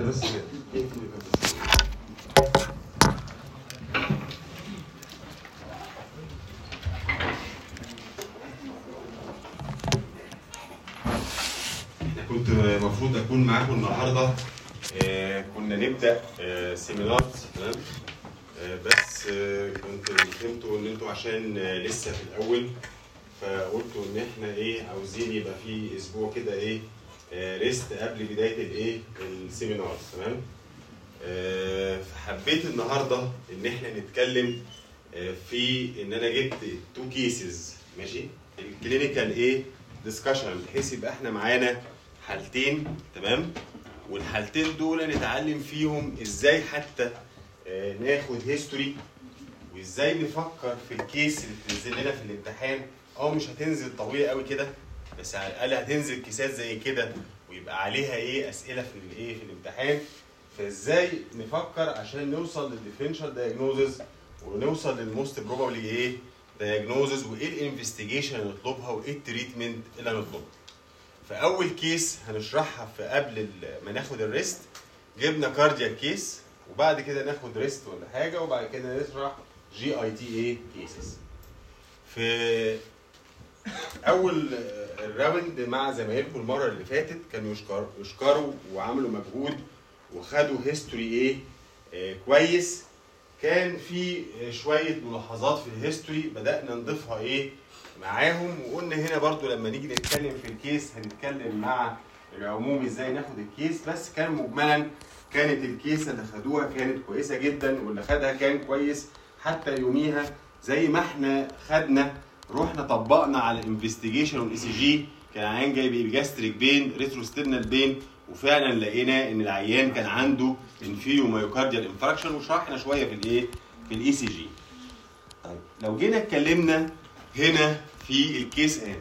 بس كده اقفل الباب بس. احنا كنت المفروض اكون معاكم النهارده آه، كنا نبدا آه، سيمينار تمام آه، بس آه، كنت فهمتوا ان انتوا عشان آه، لسه في الاول فقلتوا ان احنا ايه عاوزين يبقى في اسبوع كده ايه آه، ريست قبل بدايه الايه السيمينار تمام آه، فحبيت النهارده ان احنا نتكلم آه، في ان انا جبت تو كيسز ماشي الكلينيكال ايه ديسكشن بحيث يبقى احنا معانا حالتين تمام والحالتين دول نتعلم فيهم ازاي حتى آه، ناخد هيستوري وازاي نفكر في الكيس اللي بتنزل لنا في الامتحان اه مش هتنزل طويله قوي كده بس على الاقل هتنزل كيسات زي كده ويبقى عليها ايه اسئله في الايه في الامتحان فازاي نفكر عشان نوصل للديفرنشال دايجنوزز ونوصل للموست بروبابلي ايه دايجنوزز وايه الانفستيجيشن اللي نطلبها وايه التريتمنت اللي هنطلبه فاول كيس هنشرحها في قبل ال- ما ناخد الريست جبنا كاردياك كيس وبعد كده ناخد ريست ولا حاجه وبعد كده نشرح جي اي تي اي كيسز في اول الراوند مع زمايلكم المره اللي فاتت كانوا يشكر يشكروا وعملوا مجهود وخدوا هيستوري ايه آه، كويس كان في آه، شويه ملاحظات في الهيستوري بدانا نضيفها ايه معاهم وقلنا هنا برضو لما نيجي نتكلم في الكيس هنتكلم مع العموم ازاي ناخد الكيس بس كان مجملا كانت الكيس اللي خدوها كانت كويسه جدا واللي خدها كان كويس حتى يوميها زي ما احنا خدنا رحنا طبقنا على الانفستيجيشن والاي سي جي كان عيان جاي بجاستريك بين ريتروسترنال بين وفعلا لقينا ان العيان كان عنده انفيريو مايوكارديال انفراكشن وشرحنا شويه في الايه في الاي سي جي طيب لو جينا اتكلمنا هنا في الكيس ان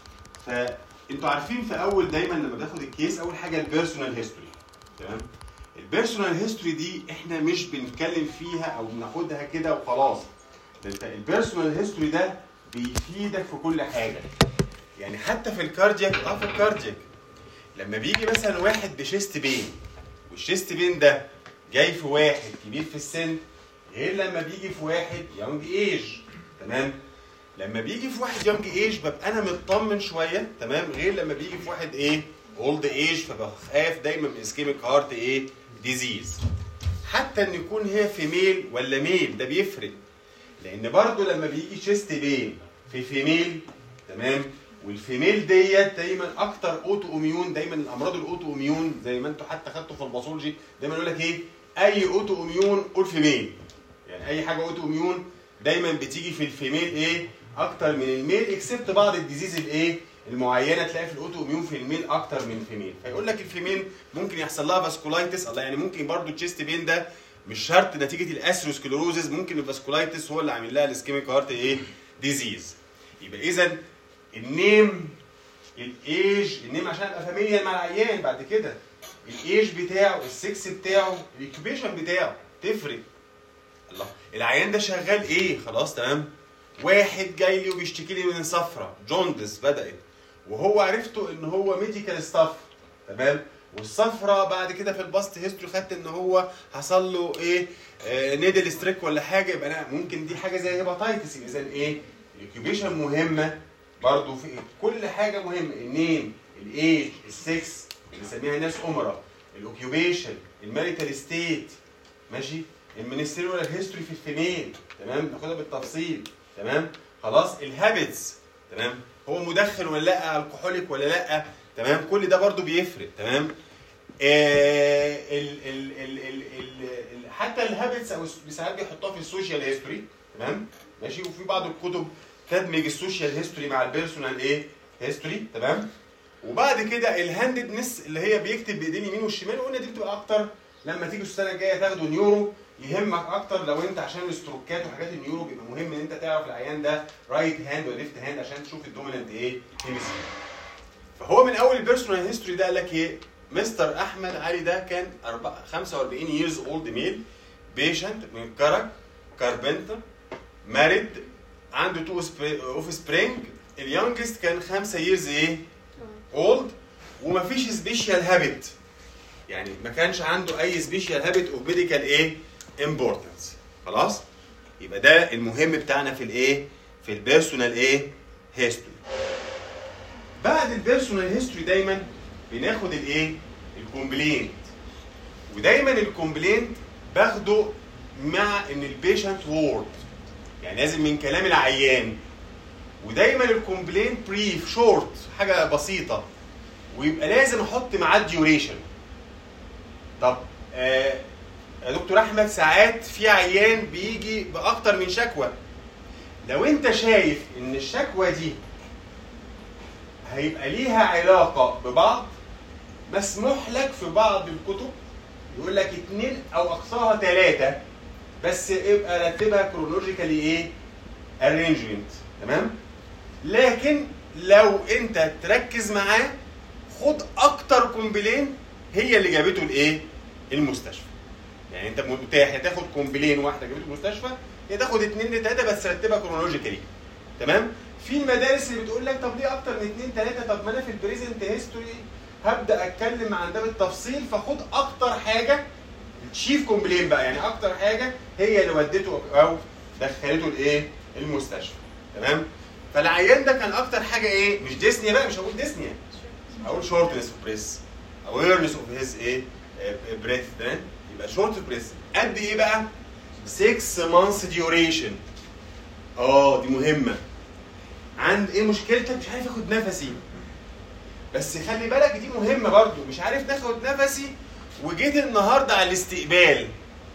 فانتوا عارفين في اول دايما لما بناخد الكيس اول حاجه البيرسونال هيستوري تمام البيرسونال هيستوري دي احنا مش بنتكلم فيها او بناخدها كده وخلاص ده انت البيرسونال هيستوري ده بيفيدك في كل حاجه يعني حتى في الكاردياك اه في الكاردياك لما بيجي مثلا واحد بشيست بين والشيست بين ده جاي في واحد كبير في السن غير لما بيجي في واحد يونج ايج تمام لما بيجي في واحد يونج ايج ببقى انا مطمن شويه تمام غير لما بيجي في واحد ايه اولد ايج فبخاف دايما من اسكيميك هارت ايه ديزيز حتى ان يكون هي فيميل ولا ميل ده بيفرق لان برضو لما بيجي تشيست بين في فيميل تمام والفيميل ديت دايما اكتر اوتو اميون دايما الامراض الاوتو اميون زي ما انتوا حتى خدتوا في الباثولوجي دايما يقول لك ايه اي اوتو اميون قول فيميل يعني اي حاجه اوتو اميون دايما بتيجي في الفيميل ايه اكتر من الميل اكسبت بعض الديزيز الايه المعينه تلاقي في الاوتو اميون في الميل اكتر من الفيميل فيقول لك الفيميل ممكن يحصل لها فاسكولايتس الله يعني ممكن برضو التشيست بين ده مش شرط نتيجه الاسروسكلوروزز ممكن الفاسكولايتس هو اللي عامل لها الاسكيميك هارت ايه ديزيز يبقى اذا النيم الايج النيم عشان ابقى فاميليا مع العيان بعد كده الايج بتاعه السكس بتاعه الاكيوبيشن بتاعه تفرق الله العيان ده شغال ايه خلاص تمام واحد جاي لي وبيشتكي لي من صفرة جوندس بدات وهو عرفته ان هو ميديكال ستاف تمام والصفرة بعد كده في الباست هيستوري خدت ان هو حصل له ايه آه نيدل ستريك ولا حاجه يبقى انا ممكن دي حاجه زي هيباتايتس اذا ايه الاكيوبيشن مهمه برضو في كل حاجه مهمه النيم الايج السكس اللي بنسميها ناس امراء الاوكيوبيشن الماريتال ستيت ماشي المينستيريال هيستوري في الفيميل تمام ناخدها بالتفصيل تمام خلاص الهابتس تمام هو مدخن ولا لا الكحوليك ولا لا تمام كل ده برضو بيفرق تمام آه ال ال ال ال ال ال حتى الهابتس او ساعات بيحطوها في السوشيال هيستوري تمام ماشي وفي بعض الكتب تدمج السوشيال هيستوري مع البيرسونال ايه هيستوري تمام وبعد كده الهانددنس اللي هي بيكتب بايدين اليمين والشمال وقلنا دي بتبقى اكتر لما تيجي السنه الجايه تاخدوا نيورو يهمك اكتر لو انت عشان الاستروكات وحاجات النيورو بيبقى مهم ان انت تعرف العيان ده رايت هاند ولا ليفت هاند عشان تشوف الدوميننت ايه هيمسفير فهو من اول البيرسونال هيستوري ده قال لك ايه مستر احمد علي ده كان 45 ييرز اولد ميل بيشنت من كرك كاربنتر ماريد عنده تو اوف سبرينج اليونجست كان 5 ييرز ايه اولد ومفيش سبيشال هابت يعني ما كانش عنده اي سبيشال هابت اوف ميديكال ايه امبورتنس خلاص يبقى ده المهم بتاعنا في الايه في البيرسونال ايه هيستوري بعد البيرسونال هيستوري دايما بناخد الايه الكومبلينت ودايما الكومبلينت باخده مع ان البيشنت وورد يعني لازم من كلام العيان ودايما الكومبلينت بريف شورت حاجه بسيطه ويبقى لازم احط معاه الديوريشن طب آه يا دكتور احمد ساعات في عيان بيجي باكتر من شكوى لو انت شايف ان الشكوى دي هيبقى ليها علاقه ببعض مسموح لك في بعض الكتب يقول لك اتنين او اقصاها ثلاثه بس ابقى رتبها كرونولوجيكالي ايه ارينجمنت تمام لكن لو انت تركز معاه خد اكتر كومبلين هي اللي جابته الايه المستشفى يعني انت متاح يا تاخد كومبلين واحده جابته المستشفى يا تاخد اتنين لتلاته بس رتبها كرونولوجيكالي تمام في المدارس اللي بتقول لك طب ليه اكتر من اتنين تلاته طب ما انا في البريزنت هيستوري هبدا اتكلم عن ده بالتفصيل فخد اكتر حاجه تشيف كومبلين بقى يعني اكتر حاجه هي اللي ودته او دخلته الايه المستشفى تمام فالعيان ده كان اكتر حاجه ايه مش ديسنيا بقى مش هقول ديسنيا اقول شورتنس اوف بريس اويرنس اوف هيز ايه بريث تمام يبقى شورت بريس قد ايه بقى 6 مانثs ديوريشن اه دي مهمه عند ايه مشكلتك مش عارف اخد نفسي بس خلي بالك دي مهمه برضو مش عارف تاخد نفسي وجيت النهارده على الاستقبال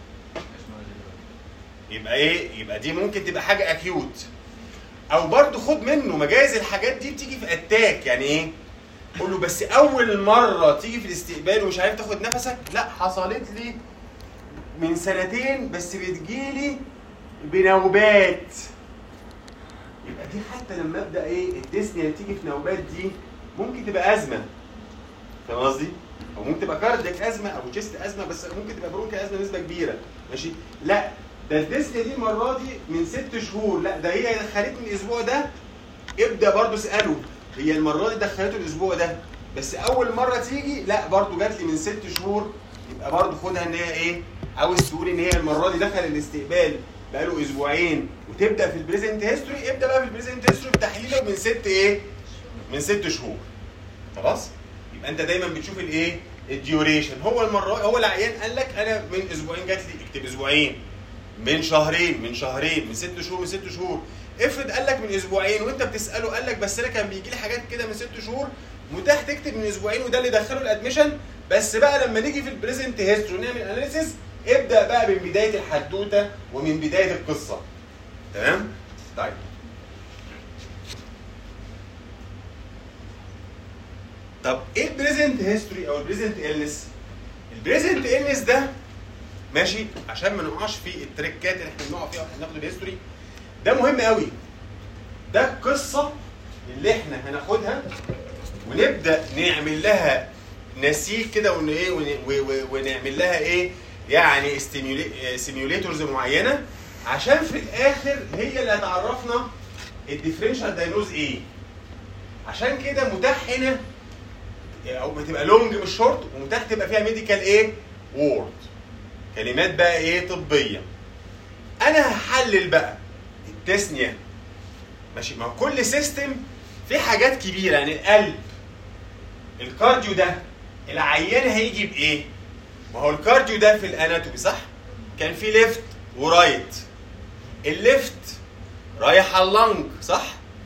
يبقى ايه يبقى دي ممكن تبقى حاجه اكيوت او برضو خد منه مجاز الحاجات دي بتيجي في اتاك يعني ايه قول له بس اول مره تيجي في الاستقبال ومش عارف تاخد نفسك لا حصلت لي من سنتين بس بتجيلي بنوبات يبقى دي حتى لما ابدا ايه الديسنيا اللي تيجي في نوبات دي ممكن تبقى ازمه فاهم قصدي؟ او ممكن تبقى كارديك ازمه او تشيست ازمه بس ممكن تبقى برونكا ازمه نسبه كبيره ماشي؟ لا ده الديسنيا دي المره دي من ست شهور لا ده هي دخلتني الاسبوع ده ابدا برضه اساله هي المره دي دخلته الاسبوع ده بس اول مره تيجي لا برضه جات لي من ست شهور يبقى برضه خدها ان هي ايه عاوز تقول ان هي المره دي دخل الاستقبال بقاله اسبوعين وتبدا في البريزنت هيستوري ابدا بقى في البريزنت هيستوري بتحليله من ست ايه من ست شهور خلاص يبقى انت دايما بتشوف الايه الديوريشن هو المره هو العيان قال لك انا من اسبوعين جات لي اكتب اسبوعين من شهرين من شهرين من ست شهور من ست شهور افرض قال لك من اسبوعين وانت بتساله قال لك بس انا كان بيجي لي حاجات كده من ست شهور متاح تكتب من اسبوعين وده اللي دخله الادميشن بس بقى لما نيجي في البريزنت هيستوري نعمل اناليسيس ابدا بقى من بدايه الحدوته ومن بدايه القصه تمام طيب طب ايه البريزنت هيستوري او البريزنت النس البريزنت النس ده ماشي عشان ما نقعش في التريكات اللي احنا بنقع فيها واحنا بناخد الهيستوري ده مهم قوي ده القصه اللي احنا هناخدها ونبدا نعمل لها نسيج كده ون ايه ون- و- و- ونعمل لها ايه يعني سيميوليتورز معينه عشان في الاخر هي اللي هتعرفنا الديفرنشال دايجنوز ايه عشان كده متاح هنا او بتبقى لونج مش شورت ومتاح تبقى فيها ميديكال ايه وورد كلمات بقى ايه طبيه انا هحلل بقى التسنيه ماشي ما كل سيستم في حاجات كبيره يعني القلب الكارديو ده العيان هيجي بايه ما هو الكارديو ده في الاناتومي صح كان في ليفت ورايت الليفت رايح على اللنج صح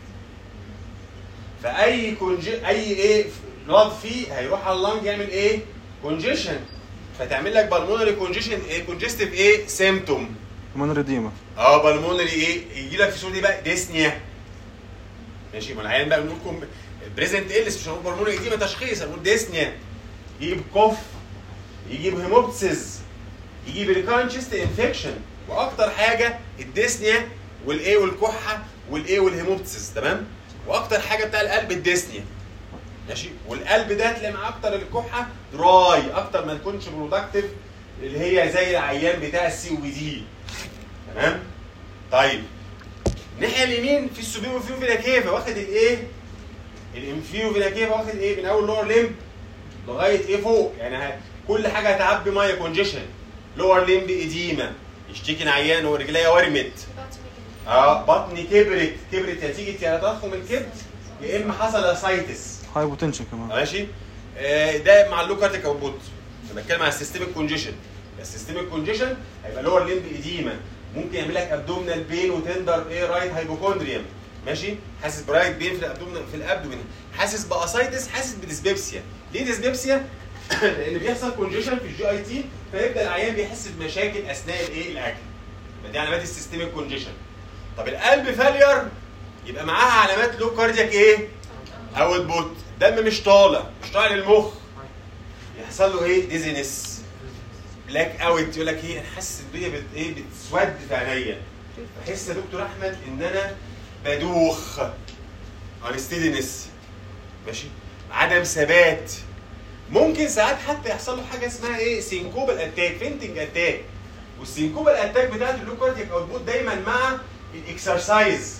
فاي كونجي اي ايه نقط فيه هيروح على اللنج يعمل ايه كونجيشن فتعمل لك بالمونري كونجيشن ايه كونجستيف ايه سيمتوم من رديمة اه بالمونري ايه يجي لك في صوره ايه بقى ديسنيا ماشي ما العيان بقى بنقول لكم بريزنت الس مش هنقول بالمونري دي تشخيص هنقول ديسنيا يجيب كوف يجيب هيموبسيس يجيب ريكانشست انفكشن واكتر حاجه الديسنيا والايه والكحه والايه والهيموبسيس تمام واكتر حاجه بتاع القلب الديسنيا ماشي والقلب ده هتلاقي معاه اكتر الكحه دراي اكتر ما تكونش برودكتيف اللي هي زي العيان بتاع السي او بي دي تمام طيب الناحيه اليمين في السوبيرو فيو فينا كيفا واخد الايه الانفيو فينا كيفا واخد ايه من اول لور ليمب لغايه ايه فوق يعني ه- كل حاجه هتعبي ميه كونجيشن لور ليمب اديما يشتكي عيان ورجليا ورمت اه بطني كبرت كبرت نتيجه يا تضخم الكبد يا اما حصل اسايتس هايبوتنشن كمان ماشي آه، ده مع اللوكارتيك اوتبوت انا بتكلم على السيستميك كونجيشن السيستميك كونجيشن هيبقى لور ليمب اديما ممكن يعمل لك ابدومينال بين وتندر ايه رايت هايبوكوندريوم ماشي حاسس برايت بين في الابدومين في الابدومين حاسس باسايتس حاسس بديسبيبسيا ليه ديسبيبسيا لان بيحصل كونجيشن في الجي اي تي فيبدا العيان بيحس بمشاكل اثناء الايه الاكل دي علامات السيستميك كونجيشن طب القلب فالير يبقى معاها علامات لو كاردياك ايه اوت بوت دم مش طالع مش طالع للمخ يحصل له ايه ديزينس بلاك اوت يقول لك ايه انا حاسس الدنيا بت ايه بتسود في عينيا بحس يا دكتور احمد ان انا بدوخ انستيدنس ماشي عدم ثبات ممكن ساعات حتى يحصل له حاجه اسمها ايه سينكوبال اتاك فينتنج اتاك والسينكوبال اتاك بتاعت اللوكاردياك اوتبوت دايما مع الاكسرسايز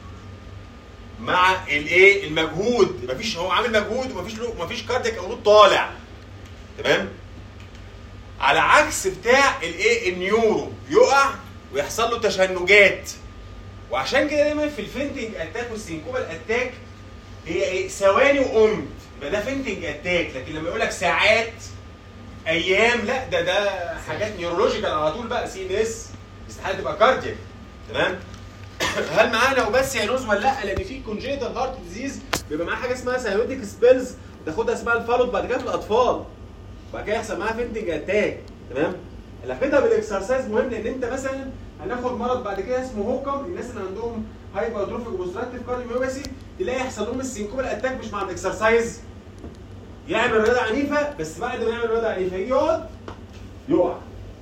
مع الايه المجهود مفيش هو عامل مجهود ومفيش له مفيش كاردياك اوتبوت طالع تمام على عكس بتاع الايه النيورو يقع ويحصل له تشنجات وعشان كده دايما في الفينتنج اتاك والسينكوبال اتاك هي ايه ثواني وقمت يبقى ده فينتنج اتاك لكن لما يقول لك ساعات ايام لا ده ده حاجات نيورولوجيكال على طول بقى سي ان اس استحاله تبقى كاردياك تمام هل معانا وبس يانوز ولا لا لان في كونجيتال هارت ديزيز بيبقى معاه حاجه اسمها سايوتيك سبيلز تاخدها اسمها الفالوت بعد كده في الاطفال بعد كده يحصل معاها فينتنج اتاك تمام الافيدها بالاكسرسايز مهم لان انت مثلا هناخد مرض بعد كده اسمه هوكم الناس اللي عندهم هايبرتروفيك اوبستراكتيف كارديوميوباثي تلاقي يحصل لهم السينكوبال اتاك مش مع الاكسرسايز يعمل رياضه عنيفه بس بعد ما يعمل رياضه عنيفه يجي يقعد يقع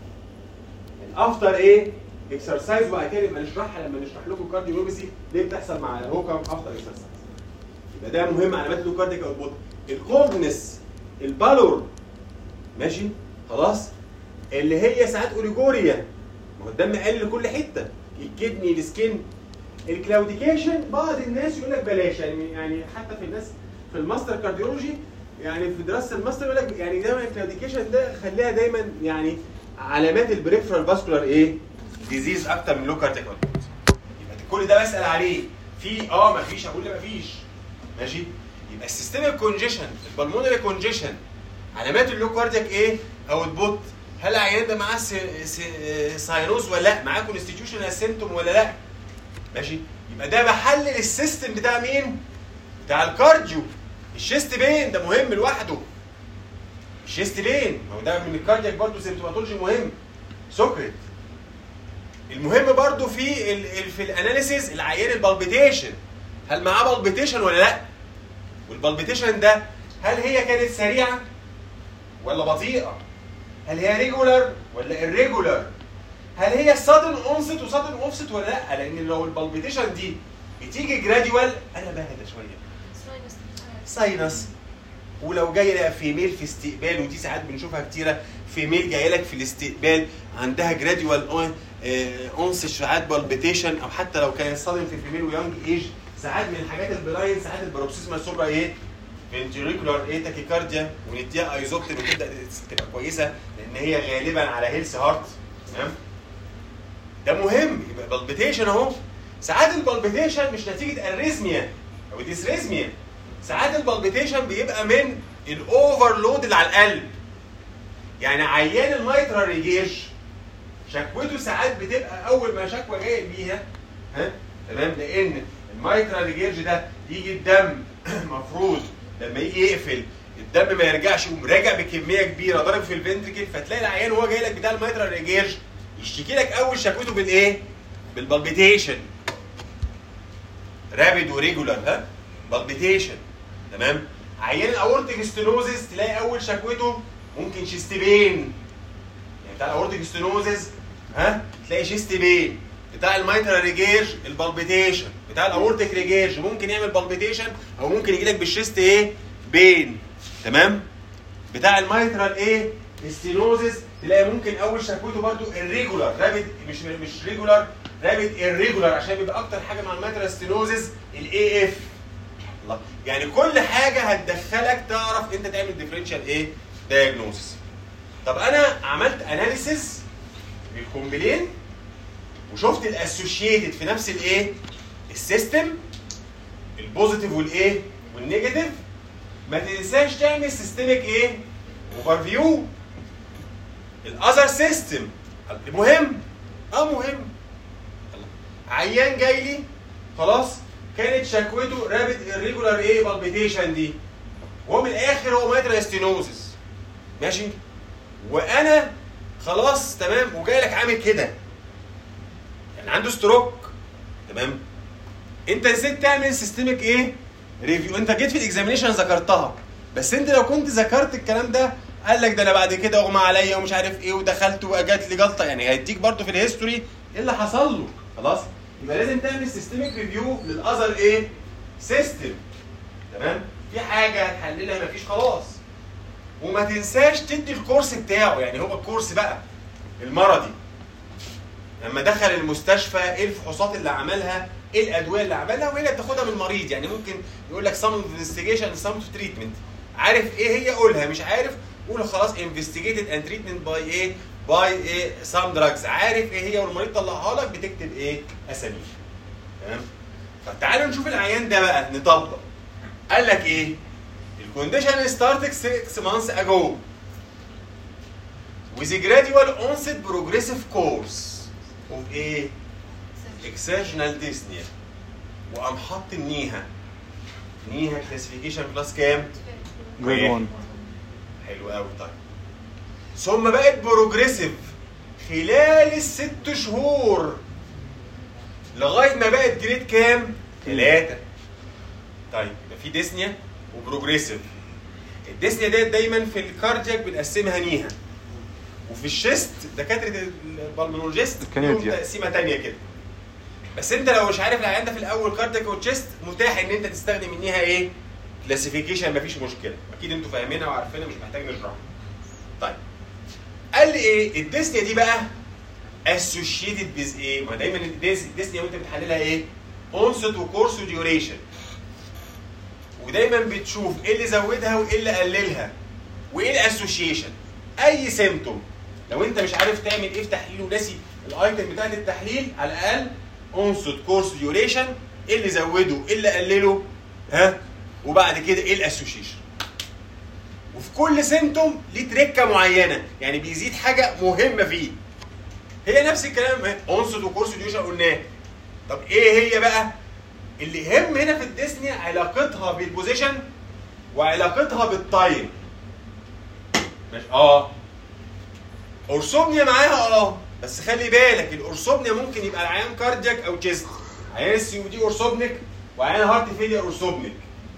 الافتر ايه؟ اكسرسايز وبعد كده نبقى نشرحها لما نشرح لكم الكارديوميوباثي ليه بتحصل مع الهوكم افتر اكسرسايز يبقى ده مهم علامات اللوكارديك اوتبوت الكوجنس البالور ماشي خلاص اللي هي ساعات اوليجوريا ما هو الدم قل لكل حته الكدني السكين الكلاوديكيشن بعض الناس يقول لك بلاش يعني يعني حتى في الناس في الماستر كارديولوجي يعني في دراسه الماستر يقول لك يعني دايما الكلاوديكيشن ده خليها دايما يعني علامات البريفرال فاسكولار ايه؟ ديزيز اكتر من لوكارتيك يبقى كل ده بسال عليه في اه ما فيش اقول لي ما فيش ماشي يبقى السيستميك كونجيشن البلمونري كونجيشن علامات اللوكاردياك ايه؟ اوت بوت هل العيان ده معاه سي- سي- ساينوز ولا لا؟ معاه كونستيتيوشنال سيمتوم ولا لا؟ ماشي؟ يبقى ده بحلل السيستم بتاع مين؟ بتاع الكارديو الشيست بين ده مهم لوحده الشيست بين ما هو ده من الكاردياك برضه سيمتوماتولوجي مهم سكرت المهم برضه في ال ال في الاناليسيز العيان البالبيتيشن هل معاه بالبيتيشن ولا لا؟ والبالبيتيشن ده هل هي كانت سريعه ولا بطيئه؟ هل هي ريجولار ولا irregular؟ هل هي سادن اونست وسادن اوفست ولا لا؟ لان لو البالبيتيشن دي بتيجي جراديوال انا بهدى شويه ساينس ولو جاي لها فيميل في استقبال ودي ساعات بنشوفها كتيره فيميل جايه لك في الاستقبال عندها جراديوال اونس ساعات بالبيتيشن او حتى لو كانت صادم في فيميل ويونج ايج ساعات من الحاجات البراين ساعات البروكسيزما الصغرى ايه فنتريكولار ايه تاكيكارديا ونديها ايزوبتين وتبدا تبقى كويسه لان هي غالبا على هيلث هارت تمام ده مهم يبقى بالبيتيشن اهو ساعات البالبيتيشن مش نتيجه اريزميا او ديسريزميا ساعات البالبيتيشن بيبقى من الاوفرلود اللي على القلب يعني عيان الميترا ريجيش شكوته ساعات بتبقى اول ما شكوى جايه بيها ها تمام لان الميترا ريجيرج ده يجي الدم مفروض لما يجي يقفل الدم ما يرجعش يقوم راجع بكميه كبيره ضارب في الفنتريكل فتلاقي العيان وهو جاي لك بتاع الميترا ريجيرج يشتكي لك اول شكوته بالايه؟ بالبالبيتيشن رابيد وريجولار ها بالبيتيشن تمام عيان الاورتيك ستينوزيس تلاقي اول شكوته ممكن شيست بين يعني بتاع الاورتيك ستينوزيس ها تلاقي شيست بين بتاع الميترا ريجيرج البالبيتيشن بتاع الاورتيك ريجيرج ممكن يعمل بالبيتيشن او ممكن يجي لك بالشيست ايه بين تمام بتاع الميترال ايه ستينوزيس تلاقي ممكن اول شكوته برضو الريجولار رابد مش مش ريجولار رابد الريجولار عشان بيبقى اكتر حاجه مع الميترال ستينوزيس الاي اف يعني كل حاجه هتدخلك تعرف انت تعمل ديفرنشال ايه دايجنوزس طب انا عملت اناليسيز للكومبلين وشفت الاسوشيتد في نفس الايه السيستم البوزيتيف والايه والنيجاتيف ما تنساش تعمل سيستمك ايه اوفر فيو الاذر سيستم مهم اه مهم عيان جاي لي خلاص كانت شكوته رابط الريجولار ايه بالبيتيشن دي وهو من الاخر هو ماتريال ستينوزس ماشي وانا خلاص تمام وجاي لك عامل كده يعني عنده ستروك تمام انت نسيت تعمل سيستمك ايه ريفيو انت جيت في الاكزامينشن ذكرتها بس انت لو كنت ذكرت الكلام ده قال لك ده انا بعد كده اغمى عليا ومش عارف ايه ودخلت وجات لي جلطه يعني هيديك برضه في الهيستوري ايه اللي حصل له خلاص يبقى لازم تعمل سيستمك ريفيو للاذر ايه سيستم تمام في حاجه هتحللها مفيش خلاص وما تنساش تدي الكورس بتاعه يعني هو الكورس بقى المرضي لما دخل المستشفى ايه الفحوصات اللي عملها ايه الادويه اللي عملها وايه اللي بتاخدها من المريض يعني ممكن يقول لك سم انفستيجيشن سم تريتمنت عارف ايه هي قولها مش عارف قول خلاص انفستيجيتد اند تريتمنت باي ايه باي ايه سام دراجز عارف ايه هي والمريض طلعها لك بتكتب ايه اساميها تمام فتعالوا نشوف العيان ده بقى نطبق قال لك ايه الكونديشن ستارتك 6 مانثs ago with a gradual onset progressive course of ايه exertional dyspnea وقام حاط النيها نيها كلاسيفيكيشن كلاس كام؟ جريد 1 حلو قوي طيب ثم بقت بروجريسيف خلال الست شهور لغايه ما بقت جريد كام؟ ثلاثة طيب يبقى في ديسنيا وبروجريسيف الديسنيا ديت دايما في الكاردياك بنقسمها نيها وفي الشيست دكاتره البالمونولوجيست لهم الكنديا. تقسيمه تانية كده بس انت لو مش عارف العيان ده في الاول كاردياك وتشيست متاح ان انت تستخدم منيها ايه؟ كلاسيفيكيشن مفيش مشكله اكيد انتوا فاهمينها وعارفينها مش محتاج نشرحها طيب قال لي ايه الديسنيا دي بقى اسوشيتد بيز ايه ما دايما الديس- الديسنيا وانت بتحللها ايه اونست وكورس وديوريشن ودايما بتشوف ايه اللي زودها وايه اللي قللها وايه الاسوشيشن اي سيمتوم لو انت مش عارف تعمل ايه في تحليل وناسي الايتم بتاع التحليل على الاقل اونست كورس ديوريشن ايه اللي زوده ايه اللي قلله ها وبعد كده ايه الاسوشيشن وفي كل سيمتوم ليه تركه معينه يعني بيزيد حاجه مهمه فيه هي نفس الكلام اونست وكورس ديوريشن قلناه طب ايه هي بقى اللي يهم هنا في الديسني علاقتها بالبوزيشن وعلاقتها بالتايم ماشي اه اورسومنيا معاها اه بس خلي بالك الاورسومنيا ممكن يبقى العيان كاردياك او تشيست عيان السي دي اورسوبنيك وعيان هارت فيلير اورسوبنيك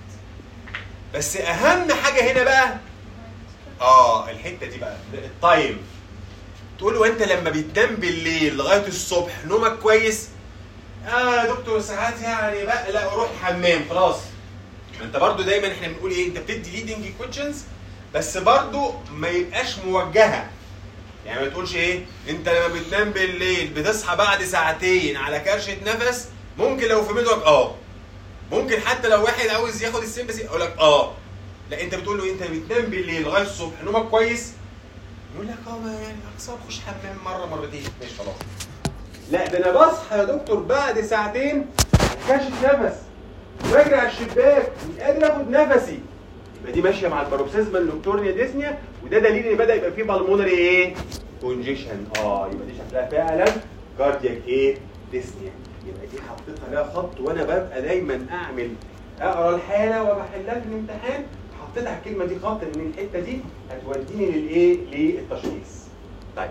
بس اهم حاجه هنا بقى اه الحته دي بقى التايم تقول له انت لما بتنام بالليل لغايه الصبح نومك كويس اه يا دكتور ساعات يعني بقى لا اروح الحمام خلاص ما انت برضو دايما احنا بنقول ايه انت بتدي ليدنج كويشنز بس برضو ما يبقاش موجهه يعني ما تقولش ايه انت لما بتنام بالليل بتصحى بعد ساعتين على كرشه نفس ممكن لو في مدرك اه ممكن حتى لو واحد عاوز ياخد السيمبسي اقول لك اه لا انت بتقول له انت بتنام بالليل لغايه الصبح نومك كويس يقول لك اه ما يعني اقصى بخش حمام مره مرتين ماشي خلاص لا ده انا بصحى يا دكتور بعد ساعتين كاشف نفس واجري على الشباك مش قادر اخد نفسي يبقى دي ماشيه مع الباروكسيزمال نوكتورنيا ديسنيا وده دليل ان بدا يبقى فيه بالمونري ايه؟ كونجيشن اه يبقى دي شكلها فعلا كاردياك ايه؟ ديسنيا يبقى دي حطيتها لها خط وانا ببقى دايما اعمل اقرا الحاله وبحلها في الامتحان حطيت على الكلمه دي خط ان الحته دي هتوديني للايه؟ للتشخيص. طيب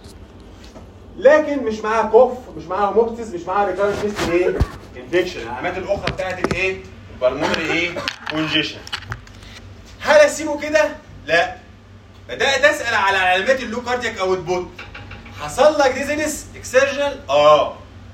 لكن مش معاها كوف مش معاها موبسس مش معاها ريكارنت فيست ايه؟ انفكشن العلامات الاخرى بتاعت الايه؟ البلمونري ايه؟ كونجيشن. هل اسيبه كده؟ لا. بدات اسال على علامات اللو كاردياك او البوت. حصل لك ديزنس اكسرجنال؟ اه.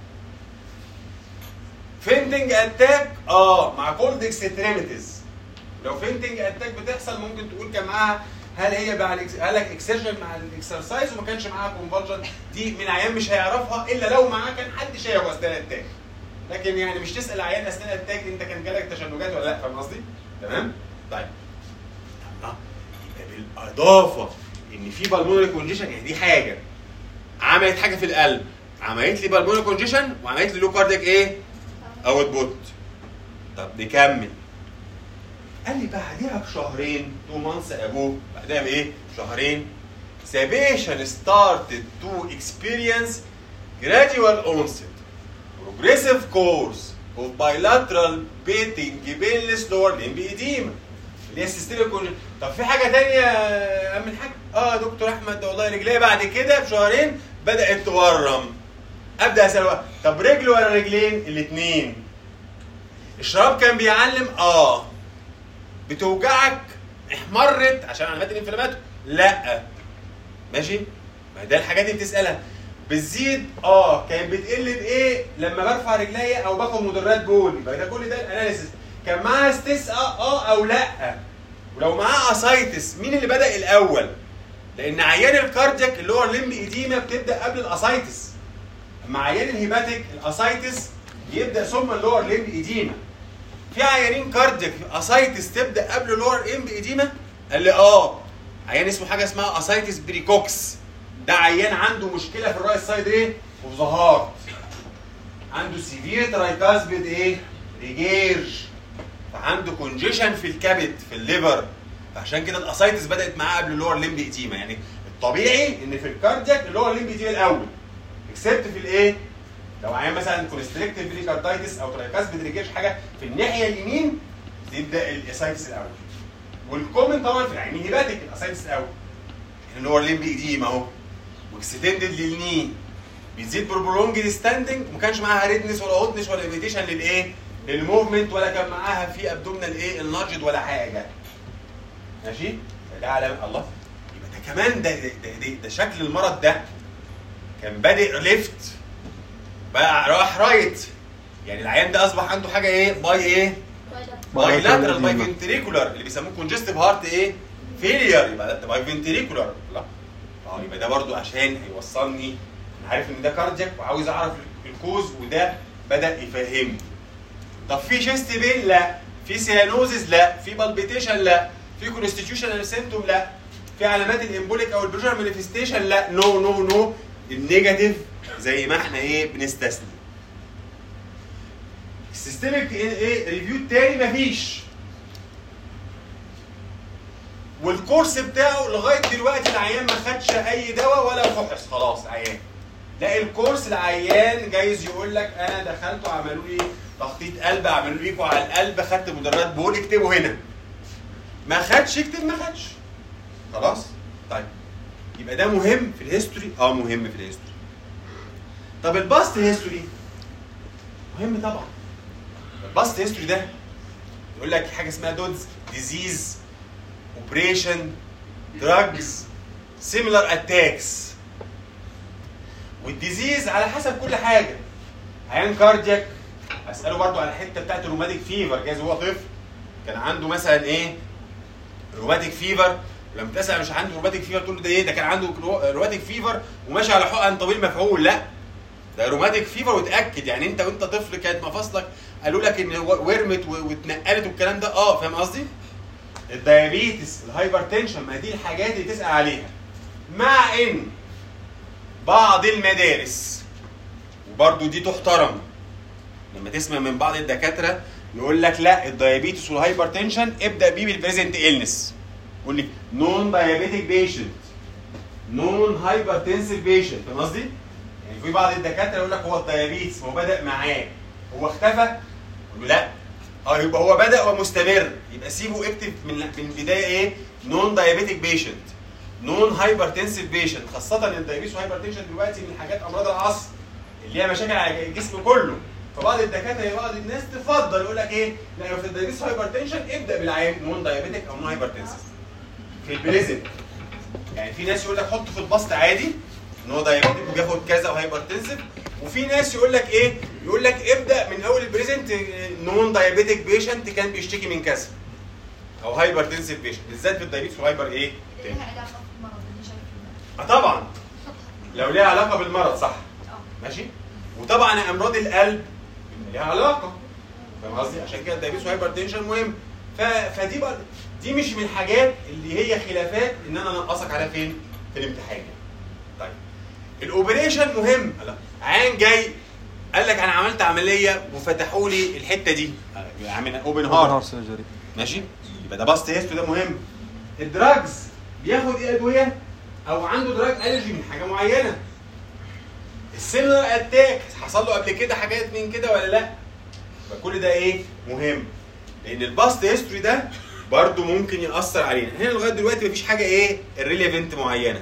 فينتنج اتاك؟ اه مع كولد اكستريميتيز. لو فينتنج اتاك بتحصل ممكن تقول كان معاها هل هي مع الإكس... قال لك اكسجن مع الاكسرسايز وما كانش معاها كونفرجن دي من عيان مش هيعرفها الا لو معاه كان حد شافه اثناء الاتاك لكن يعني مش تسال عيان اثناء الاتاك انت كان جالك تشنجات ولا لا فاهم قصدي؟ تمام؟ طيب آه. يبقى بالاضافه ان في بالمونري كونجيشن يعني دي حاجه عملت حاجه في القلب عملت لي بالمونري كونجيشن وعملت لي لو كارديك ايه اوت بوت طب نكمل قال لي بعدها بشهرين تو مانثs اجو بعدها بايه شهرين the patient started to experience gradual onset progressive course of bilateral beating painless lower limb edema اللي هي systemic congestion. طب في حاجه تانية يا عم الحاج اه يا دكتور احمد ده والله رجليه بعد كده بشهرين بدات تورم ابدا اسال بقى، طب رجل ولا رجلين الاثنين الشراب كان بيعلم اه بتوجعك احمرت عشان علامات الانفلامات لا ماشي ما ده الحاجات اللي بتسالها بتزيد اه كانت بتقل بايه لما برفع رجليا او باخد مدرات بول يبقى ده كل ده الاناليسيس كان معاها ستيس اه اه او لا ولو معاها اسايتس مين اللي بدا الاول لان عيان الكاردياك اللي هو الليمب ايديما بتبدا قبل الاسايتس اما عيان الهيباتيك الاسايتس يبدا ثم اللور ليمب ايديما في عيانين كاردياك اسايتس تبدا قبل اللور ليمب ايديما قال لي اه عيان اسمه حاجه اسمها اسايتس بريكوكس ده عيان عنده مشكله في الرايت سايد ايه وفي ظهار عنده سيفير ترايكاسبيد ايه ريجيرج فعنده كونجيشن في الكبد في الليفر فعشان كده الاسايتس بدات معاه قبل اللور ليمب ايتيما يعني الطبيعي ان في الكاردياك اللور ليمب ايتيما الاول اكسبت في الايه لو عيان مثلا كونستريكتيف بريكاردايتس او ترايكاسبيد ريجيرج حاجه في الناحيه اليمين يبدا الاسايتس الاول والكومن طبعا في العينين هيباتيك الاسايتس الاول اللي هو الليمب ايديما اهو واكستندد للني بيزيد برولونج ستاندنج وما كانش معاها ريدنس ولا هوتنس ولا ايفيتيشن للايه؟ للموفمنت ولا كان معاها في ابدومينال ايه الناجد ولا حاجه ماشي؟ فده علامه الله يبقى ده كمان ده ده, ده, ده, ده شكل المرض ده كان بادئ ليفت بقى راح رايت يعني العيان ده اصبح عنده حاجه ايه؟ باي ايه؟ باي لاترال باي فنتريكولار اللي بيسموه كونجستيف هارت ايه؟ فيلير يبقى ده باي فنتريكولار لا اه يبقى ده برضو عشان هيوصلني انا عارف ان ده كاردياك وعاوز اعرف الكوز وده بدا يفهمني طب في شيست بين لا في سيانوزز لا في بالبيتيشن لا في كونستيتيوشنال سيمتوم لا في علامات الامبوليك او البريشر مانيفستيشن لا نو نو نو النيجاتيف زي ما احنا ايه بنستثني السيستميك ايه ريفيو التاني مفيش والكورس بتاعه لغايه دلوقتي العيان ما خدش اي دواء ولا فحص خلاص عيان لا الكورس العيان جايز يقول لك انا دخلت وعملوا لي تخطيط قلب عملوا لي على القلب خدت مدرات بول اكتبه هنا ما خدش اكتب ما خدش خلاص طيب يبقى ده مهم في الهيستوري اه مهم في الهيستوري طب الباست هيستوري مهم طبعا الباست هيستوري ده يقول لك حاجه اسمها دودز ديزيز اوبريشن دراجز سيميلار اتاكس والديزيز على حسب كل حاجه عيان كاردياك اساله برضو على الحته بتاعت الروماتيك فيفر جايز هو طفل كان عنده مثلا ايه روماتيك فيفر لما تسال مش عنده روماتيك فيفر تقول له ده ايه ده كان عنده روماتيك فيفر وماشي على حقن طويل مفعول لا ده روماتيك فيفر وتاكد يعني انت وانت طفل كانت مفاصلك قالوا لك ان ورمت واتنقلت والكلام ده اه فاهم قصدي؟ الديابيتس الهايبرتنشن ما دي الحاجات اللي تسال عليها مع ان بعض المدارس وبرضو دي تحترم لما تسمع من بعض الدكاتره يقول لك لا الديابيتس والهايبرتنشن ابدا بيه بالبريزنت النس يقول لك نون دايابيتيك بيشنت نون هايبرتنسيف بيشنت فاهم قصدي؟ يعني في بعض الدكاتره يقول لك هو الديابيتس هو بدا معاه هو اختفى يقول له لا اه يبقى هو بدا ومستمر يبقى سيبه اكتب من من البدايه ايه نون دايابيتيك بيشنت نون هايبرتنسيف بيشنت خاصه الدايابيتس والهايبرتنشن دلوقتي من حاجات امراض العصر اللي هي مشاكل على الجسم كله فبعض الدكاتره بعض الناس تفضل يقول لك ايه لا لو في الدايابيتس هايبرتنشن ابدا بالعيان نون دايابيتيك او نون هايبرتنسيف في البريزنت يعني في ناس يقول لك حطه في البسط عادي ان هو دايابيتيك وبياخد كذا وهايبرتنسيف وفي ناس يقول لك ايه يقول لك ابدا من اول البريزنت نون دايابيتيك بيشنت كان بيشتكي من كذا او هايبرتنسيف بيشنت بالذات في الدايابيتس وهايبر ايه ليها علاقه بالمرض اللي شايفه اه طبعا لو ليها علاقه بالمرض صح اه ماشي وطبعا امراض القلب ليها علاقه فاهم قصدي عشان كده الدايابيتس وهايبرتنشن مهم ف... فدي بقى دي مش من الحاجات اللي هي خلافات ان انا انقصك عليها فين؟ في الامتحان طيب الاوبريشن مهم لا عين جاي قال لك انا عملت عمليه وفتحوا لي الحته دي عامل اوبن هارت هارت سيرجري ماشي يبقى ده باست هيستو ده مهم الدراجز بياخد ايه ادويه او عنده دراج الرجي من حاجه معينه السيلولار اتاك حصل له قبل كده حاجات من كده ولا لا يبقى كل ده ايه مهم لان الباست هيستوري ده برضو ممكن ياثر علينا هنا لغايه دلوقتي مفيش حاجه ايه الريليفنت معينه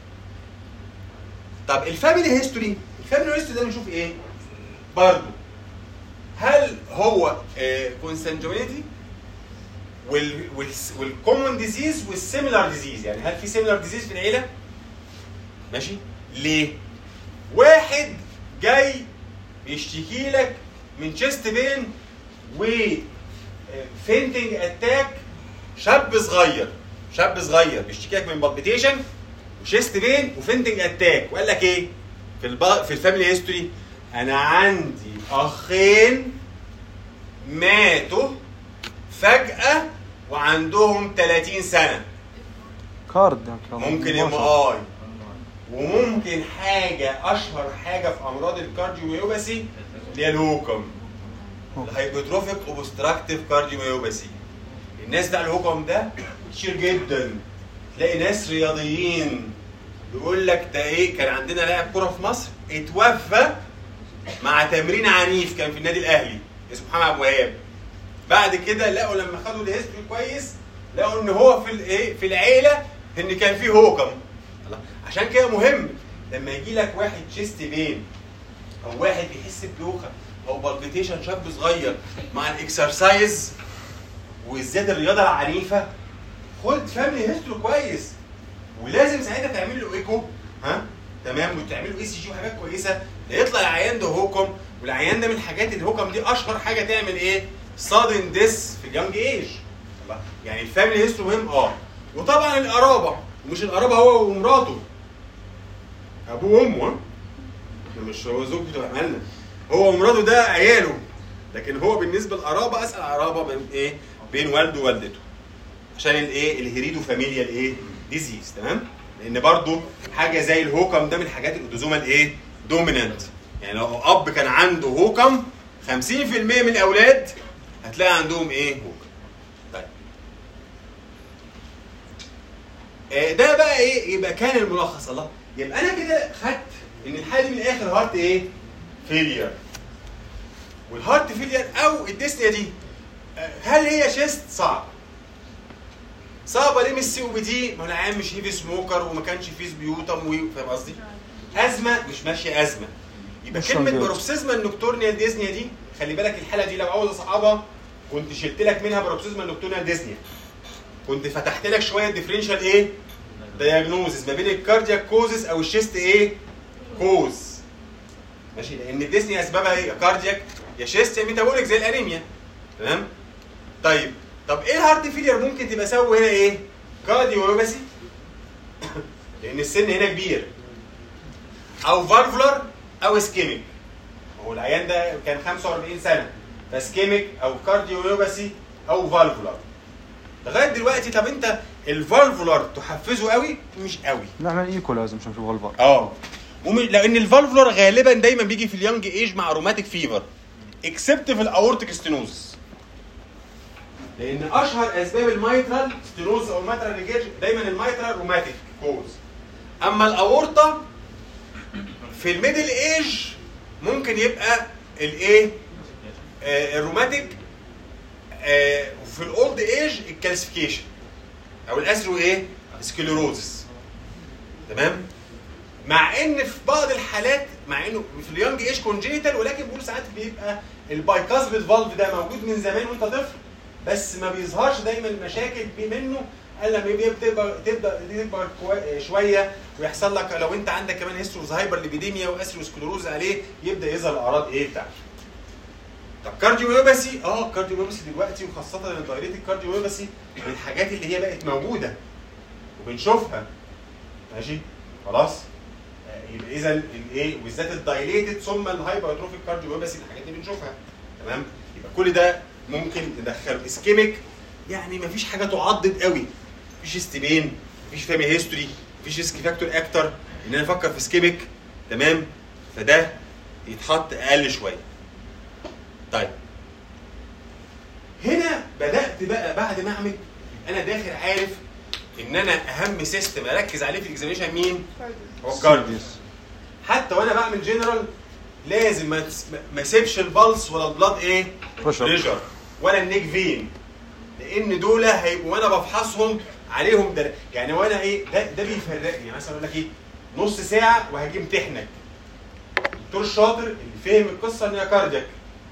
طب الفاميلي هيستوري الفاميلي هيستوري ده بنشوف ايه برضو هل هو كونسنجوينيتي والكومون ديزيز والسيميلار ديزيز يعني هل في سيميلار ديزيز في العيله ماشي ليه واحد جاي بيشتكي لك من تشيست بين و فينتنج اتاك شاب صغير شاب صغير بيشتكي لك من بالبيتيشن وشيست بين وفينتنج اتاك وقال لك ايه في الب... في الفاميلي هيستوري انا عندي اخين ماتوا فجأة وعندهم 30 سنة كارد يعني كان ممكن ام اي وممكن حاجة أشهر حاجة في أمراض الكارديوميوباثي اللي هي الهوكم الهايبوتروفيك اوبستراكتيف كارديوميوباثي الناس بتاع الهوكم ده كتير جدا تلاقي ناس رياضيين يقول لك ده ايه كان عندنا لاعب كرة في مصر اتوفى مع تمرين عنيف كان في النادي الاهلي اسمه محمد ابو وهاب بعد كده لقوا لما خدوا الهيستوري كويس لقوا ان هو في الايه في العيله ان كان في هوكم الله. عشان كده مهم لما يجي لك واحد تشيست بين او واحد بيحس بدوخه او بالبيتيشن شاب صغير مع الاكسرسايز وبالذات الرياضه العنيفه خد فاميلي هيستوري كويس ولازم ساعتها تعمل له ايكو ها تمام وتعمل له اي سي جي وحاجات كويسه لا يطلع العيان ده هوكم والعيان ده من الحاجات الهوكم دي اشهر حاجه تعمل ايه؟ صادن ديس في اليونج ايج الله. يعني الفاميلي هيستوري مهم اه وطبعا القرابه ومش القرابه هو ومراته ابوه وامه ها؟ ده مش هو زوج بتوع عملنا هو ومراته ده عياله لكن هو بالنسبه للقرابه اسال قرابه بين ايه؟ بين والده ووالدته عشان الايه؟ الهيريدو فاميليا الايه؟ ديزيز تمام؟ لان برضو حاجه زي الهوكم ده من الحاجات الاوتوزومال ايه؟ دومينانت يعني لو اب كان عنده هوكم 50% من الاولاد هتلاقي عندهم ايه؟ هوكم. طيب. آه، ده بقى ايه؟ يبقى كان الملخص الله يبقى انا كده خدت ان الحاله دي من الاخر هارت ايه؟ فيلير. والهارت فيلير او الديسنيا دي آه، هل هي شيست؟ صعب. صعبه ليه من السي او بي دي؟ ما هو العيان مش هيفي سموكر وما كانش فيه سبيوتم و- فاهم قصدي؟ ازمه مش ماشيه ازمه. يبقى مش كلمه موجود. بروكسيزما النكتورنيال ديزنيا دي خلي بالك الحاله دي لو عاوز اصعبها كنت شلت لك منها بروكسيزما النكتورنيال ديزنيا. كنت فتحت لك شويه ديفرنشال ايه؟ دايجنوزز ما بين الكاردياك كوزز او الشيست ايه؟ كوز. ماشي لان الديزنيا اسبابها ايه؟ يا كاردياك يا شيست يا ميتابوليك زي الانيميا. تمام؟ طيب طب ايه الهارت فيلير ممكن تبقى سببه هنا ايه؟ كارديوميوباثي لان السن هنا كبير او فالفولار او اسكيميك هو العيان ده كان 45 سنه فاسكيميك او كارديوميوباثي او فالفولار لغايه دلوقتي طب انت الفالفولار تحفزه قوي مش قوي نعمل ايكو لازم عشان نشوف الفار اه وم- لان الفالفولار غالبا دايما بيجي في اليونج ايج مع روماتيك فيفر اكسبت في الاورتيك ستينوز لان اشهر اسباب الميترال ستينوز او الميترال ريجيج دايما الميترال روماتيك كوز اما الاورطه في الميدل ايج ممكن يبقى الايه آه الروماتيك آه وفي الاولد ايج الكالسيفيكيشن او الاسرو ايه سكليروزس تمام مع ان في بعض الحالات مع انه في اليونج ايج كونجيتال ولكن بيقول ساعات بيبقى البايكاسبيد فالف ده موجود من زمان وانت طفل بس ما بيظهرش دايما المشاكل بي- منه الا لما يبقى تبقى تبدا تكبر كوا- شويه ويحصل لك لو انت عندك كمان هيستروز هايبر ليبيديميا واسروسكلوروز عليه يبدا يظهر الاعراض ايه بتاعته. طب كارديوميوباثي اه كارديوميوباثي دلوقتي وخاصه الدايريتد كارديوميوباثي من الحاجات اللي هي بقت موجوده وبنشوفها ماشي خلاص آه، يبقى اذا الايه وبالذات الدايليتد ثم الهايبرتروفيك كارديوميوباثي الحاجات دي بنشوفها تمام يبقى كل ده ممكن ندخله اسكيميك يعني مفيش حاجه تعضد قوي مفيش استبين مفيش فاميلي هيستوري مفيش ريسك فاكتور اكتر ان انا افكر في سكيميك تمام فده يتحط اقل شويه طيب هنا بدات بقى بعد ما اعمل انا داخل عارف ان انا اهم سيستم اركز عليه في الاكزامينشن مين هو الكارديو حتى وانا بعمل جنرال لازم ما تس- ما اسيبش البلس ولا البلاد ايه بريشر بريشر ولا النيك فين لان دول هيبقوا وانا بفحصهم عليهم ده يعني وانا ايه ده ده بيفرقني مثلا اقول لك ايه نص ساعه وهاجي امتحنك الدكتور الشاطر اللي فهم القصه ان هي كاردياك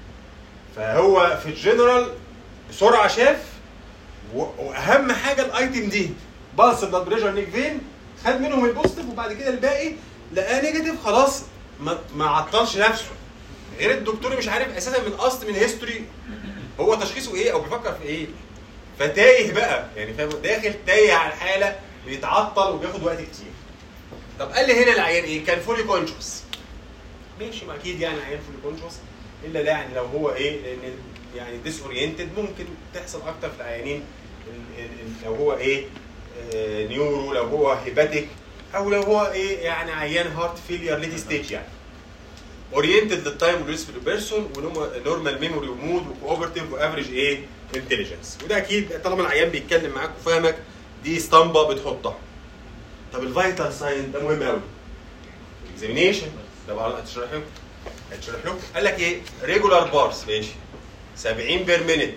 فهو في الجنرال بسرعه شاف و- واهم حاجه الايتم دي بلس بلاد بريشر نيك فين خد منهم البوزيتيف وبعد كده الباقي لقاه نيجاتيف خلاص ما, ما عطلش نفسه غير الدكتور مش عارف اساسا من اصل من هيستوري هو تشخيصه ايه او بيفكر في ايه فتايه بقى يعني فاهم داخل تايه على الحاله بيتعطل وبياخد وقت كتير طب قال لي هنا العيان ايه كان فولي كونشوس ماشي ما اكيد يعني عيان فولي كونشوس الا لا يعني لو هو ايه لان يعني ديس اورينتد ممكن تحصل اكتر في العيانين ال- ال- ال- لو هو ايه آه، نيورو لو هو هيباتيك او لو هو ايه يعني عيان هارت فيلير ليت ستيج يعني اورينتد للتايم والريسك بيرسون ونورمال ميموري ومود وكوبرتيف وافريج ايه انتليجنس وده اكيد طالما العيان بيتكلم معاك وفاهمك دي اسطمبه بتحطها طب الفيتال ساين ده مهم قوي اكزامينيشن ده بقى هتشرح لكم هتشرح لكم قال لك ايه ريجولار بارس ماشي 70 بير مينيت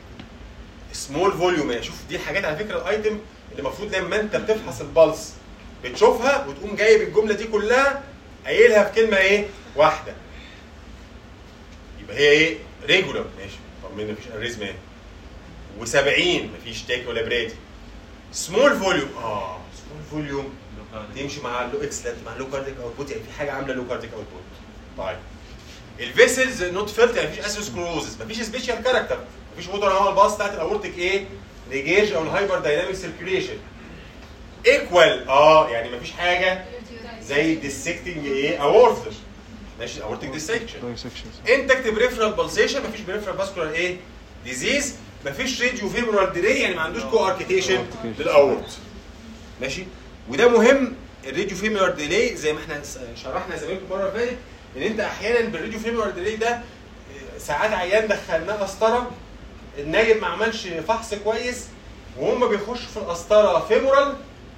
سمول فوليوم يعني شوف دي الحاجات على فكره الايتم اللي المفروض لما انت بتفحص البلس بتشوفها وتقوم جايب الجمله دي كلها قايلها في كلمه ايه؟ واحده. يبقى هي ايه؟ ريجولار ماشي طمنا مفيش اريزما ايه؟ و70 مفيش تاك ولا برادي. سمول فوليوم اه سمول فوليوم تمشي مع اللو اكسلنت مع اللو كارديك اوتبوت يعني في حاجه عامله لو كارديك اوتبوت. طيب الفيسلز نوت فيلت يعني مفيش اسيسكلوزس مفيش سبيشال كاركتر مفيش ووتر هو الباص بتاعت الاورتيك ايه؟ ريجيج او الهايبر دايناميك سيركيوليشن. ايكوال اه يعني مفيش حاجه زي الديسكتنج ايه اورثر ماشي اورتيك ديسكشن دايسكشنز انتكت بريفرال بالسيشن مفيش بريفرال فاسكولار ايه ديزيز مفيش راديو فيبرال ديلي يعني ما عندوش كو اركيتيشن Articulation. للاورت ماشي وده مهم الراديو فيبرال ديلي زي ما احنا س- شرحنا زمان المره اللي فاتت ان انت احيانا بالراديو فيبرال ديلي ده اه، ساعات عيان دخلناه قسطره النايب ما عملش فحص كويس وهم بيخشوا في القسطره فيمورال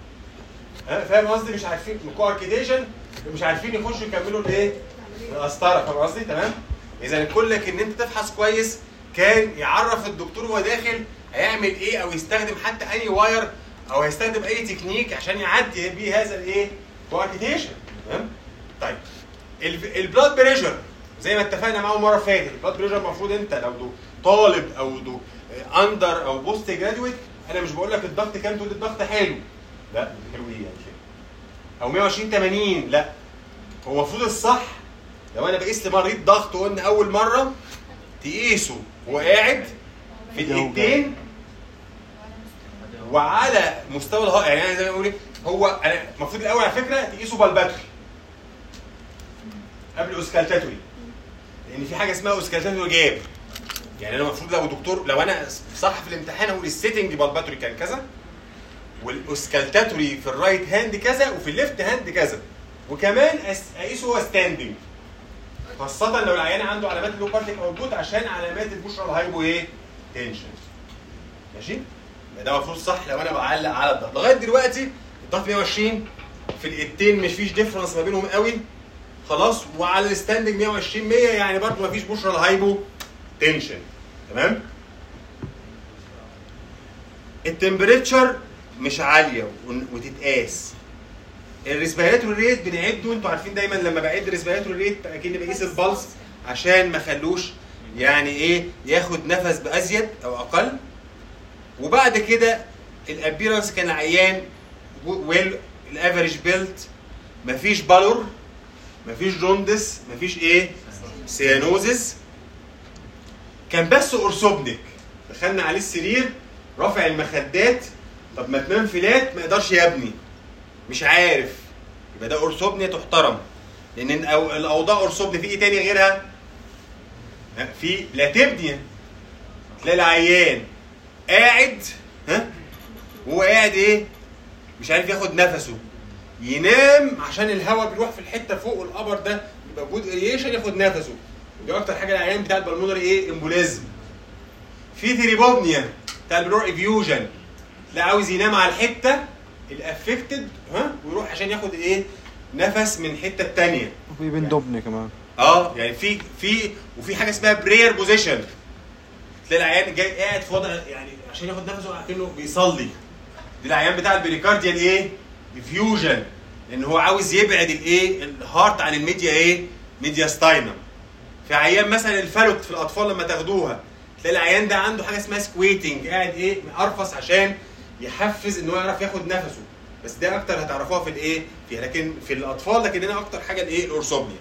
ها فاهم قصدي مش عارفين كو اركيتيشن مش عارفين يخشوا يكملوا الايه؟ القسطره فاهم قصدي تمام؟ اذا كلك ان انت تفحص كويس كان يعرف الدكتور وهو داخل هيعمل ايه او يستخدم حتى اي واير او هيستخدم اي تكنيك عشان يعدي بيه هذا الايه؟ كواركيتيشن تمام؟ طيب البلاد بريشر زي ما اتفقنا معاهم المره اللي فاتت البلاد بريشر المفروض انت لو دو طالب او دو اندر او بوست جرادويت انا مش بقول لك الضغط كام تقول الضغط حلو لا حلو ايه يعني كده او 120 80 لا هو المفروض الصح لو انا بقيس لمريض ضغط قلنا اول مره تقيسه وهو قاعد في دقيقتين وعلى مستوى الهواء يعني انا زي ما بقول إيه، هو انا المفروض الاول على فكره تقيسه بالباتري قبل اوسكالتاتوري لان في حاجه اسمها اوسكالتاتوري جاب يعني انا المفروض لو دكتور لو انا صح في الامتحان اقول السيتنج بالباتري كان كذا والاوسكالتاتوري في الرايت هاند كذا وفي الليفت هاند كذا وكمان أس- اقيسه هو ستاندنج خاصة لو العيان عنده علامات اللو كارتيك اوتبوت عشان علامات البشرة الهايبو ايه؟ تنشن. ماشي؟ يبقى ده المفروض صح لو انا بعلق على الضغط، لغاية دلوقتي الضغط 120 في الايدتين مش فيش ديفرنس ما بينهم قوي خلاص وعلى الستاندنج 120 100 يعني برضه ما فيش بشرة الهايبو تنشن تمام؟ التمبريتشر مش عالية ون- وتتقاس الريسبيراتوري ريت بنعده انتوا عارفين دايما لما بعد الريسبيراتوري ريت اكني بقيس البلس عشان ما خلوش يعني ايه ياخد نفس بازيد او اقل وبعد كده الابيرنس كان عيان ويل الافريج بيلت مفيش بالور مفيش جوندس مفيش ايه سيانوزس كان بس اورثوبنيك دخلنا عليه السرير رافع المخدات طب ما تنام فلات ما يقدرش يبني مش عارف يبقى ده اورثوبنيا تحترم لان الأو- الاوضاع اورثوبنيا في ايه تاني غيرها؟ ها، في لاتبنيا تلاقي العيان قاعد ها وهو قاعد ايه مش عارف ياخد نفسه ينام عشان الهواء بيروح في الحته فوق القبر ده يبقى جود اريشن ياخد نفسه ودي اكتر حاجه العيان بتاع البلمونري ايه امبوليزم في تريبوبنيا بتاع البلور افيوجن لا عاوز ينام على الحته الافكتد ها ويروح عشان ياخد ايه نفس من الحته الثانيه وفي بن دوبني كمان اه يعني في في وفي حاجه اسمها برير بوزيشن تلاقي العيان جاي قاعد في وضع يعني عشان ياخد نفسه كأنه بيصلي دي العيان بتاع البريكارديال ايه؟ ديفيوجن لان هو عاوز يبعد الايه؟ الهارت عن الميديا ايه؟ ميديا ستاينم في عيان مثلا الفالوت في الاطفال لما تاخدوها تلاقي العيان ده عنده حاجه اسمها سكويتنج قاعد ايه؟ مقرفص عشان يحفز ان هو يعرف ياخد نفسه بس ده اكتر هتعرفوها في الايه؟ فيها لكن في الاطفال لكن هنا اكتر حاجه الايه؟ الاورثوبنيا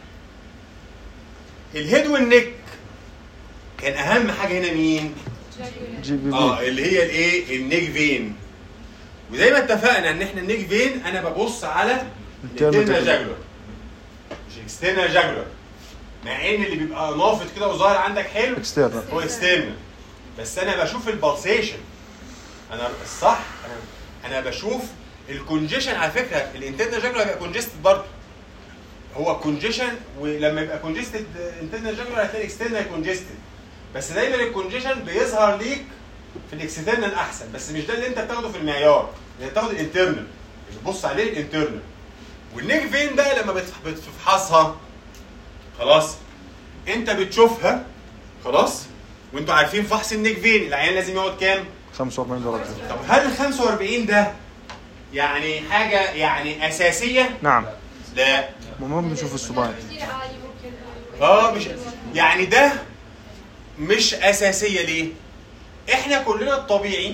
الهيد والنك كان اهم حاجه هنا مين؟ جي بي اه بي اللي هي الايه؟ النيك فين وزي ما اتفقنا ان احنا النيك فين انا ببص على الانترنال جاجولار مش اكسترنال جاجولار مع ان اللي بيبقى نافض كده وظاهر عندك حلو اكسترنال هو اكسترنال بس انا بشوف البلسيشن انا الصح انا انا بشوف الكونجيشن على فكره الانترنال جاجولار هيبقى كونجستد برضه هو كونجيشن ولما يبقى كونجستد انترنال جاجولار هتلاقي اكسترنال كونجستد بس دايما الكونجيشن بيظهر ليك في الاكسترنال احسن بس مش ده اللي انت بتاخده في المعيار انت بتاخد الانترنال اللي بتبص عليه الانترنال والنيك فين بقى لما بتف- بتفحصها خلاص انت بتشوفها خلاص وانتوا عارفين فحص النيك فين العيان لازم يقعد كام 45 درجة طب هل ال 45 ده يعني حاجه يعني اساسيه نعم لا ما ما بنشوف الصباع كتير عالي ممكن اه مش يعني ده مش اساسيه ليه احنا كلنا الطبيعي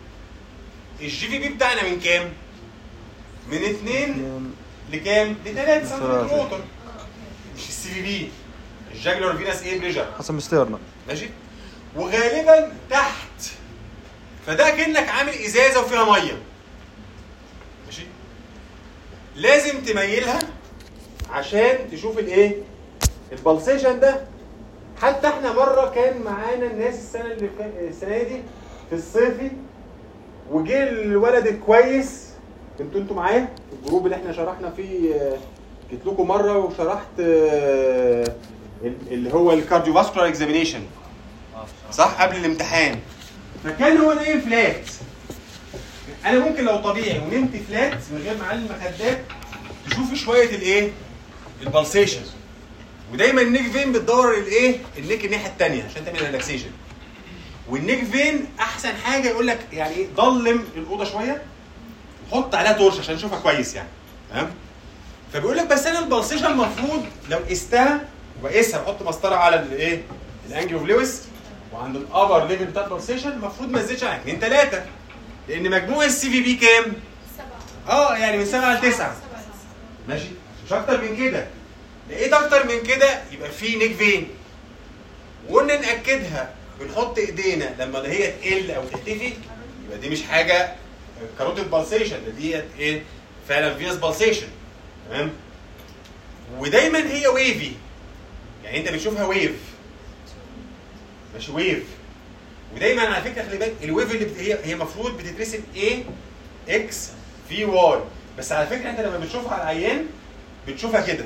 الجي في بي بتاعنا من كام من 2 لكام ل 3 سم ثلاثة. ووتر مش السي في بي الجاجلر فينس ايه بريجر حسب ستيرنا ماشي وغالبا تحت فده كانك عامل ازازه وفيها ميه ماشي لازم تميلها عشان تشوف الايه البلسيشن ده حتى احنا مره كان معانا الناس السنه اللي فا- السنه دي في الصيفي وجه الولد الكويس كنتوا انتوا معايا في الجروب اللي احنا شرحنا فيه آه، جيت لكم مره وشرحت آه، ال- اللي هو الكارديو فاسكولار اكزامينيشن صح قبل الامتحان فكان هو نايم فلات انا ممكن لو طبيعي ونمت فلات من غير معلم المخدات تشوف شويه الايه البلسيشن ودايما النيك فين بتدور الايه النيك الناحيه الثانيه عشان تعمل ريلاكسيشن والنيك فين احسن حاجه يقول لك يعني ايه ضلم الاوضه شويه وحط عليها تورش عشان نشوفها كويس يعني تمام فبيقول لك بس انا البلسيشن المفروض لو قستها وبقيسها بحط مسطره على الايه الانجل اوف لويس وعند الابر ليفل بتاع البلسيشن المفروض ما تزيدش عن 2 3 لان مجموع السي في بي كام؟ سبعة اه يعني من 7 ل 9 سبعة ماشي مش اكتر من كده لقيت اكتر من كده يبقى في نيك فين وقلنا ناكدها بنحط ايدينا لما هي تقل او تختفي يبقى دي مش حاجه كاروتيد بالسيشن ده ديت ايه فعلا فينس بالسيشن تمام ودايما هي ويفي يعني انت بتشوفها ويف ماشي ويف ودايما على فكره خلي بالك الويف اللي بت... هي هي المفروض بتترسم ايه اكس في واي بس على فكره انت لما بتشوفها على العيان بتشوفها كده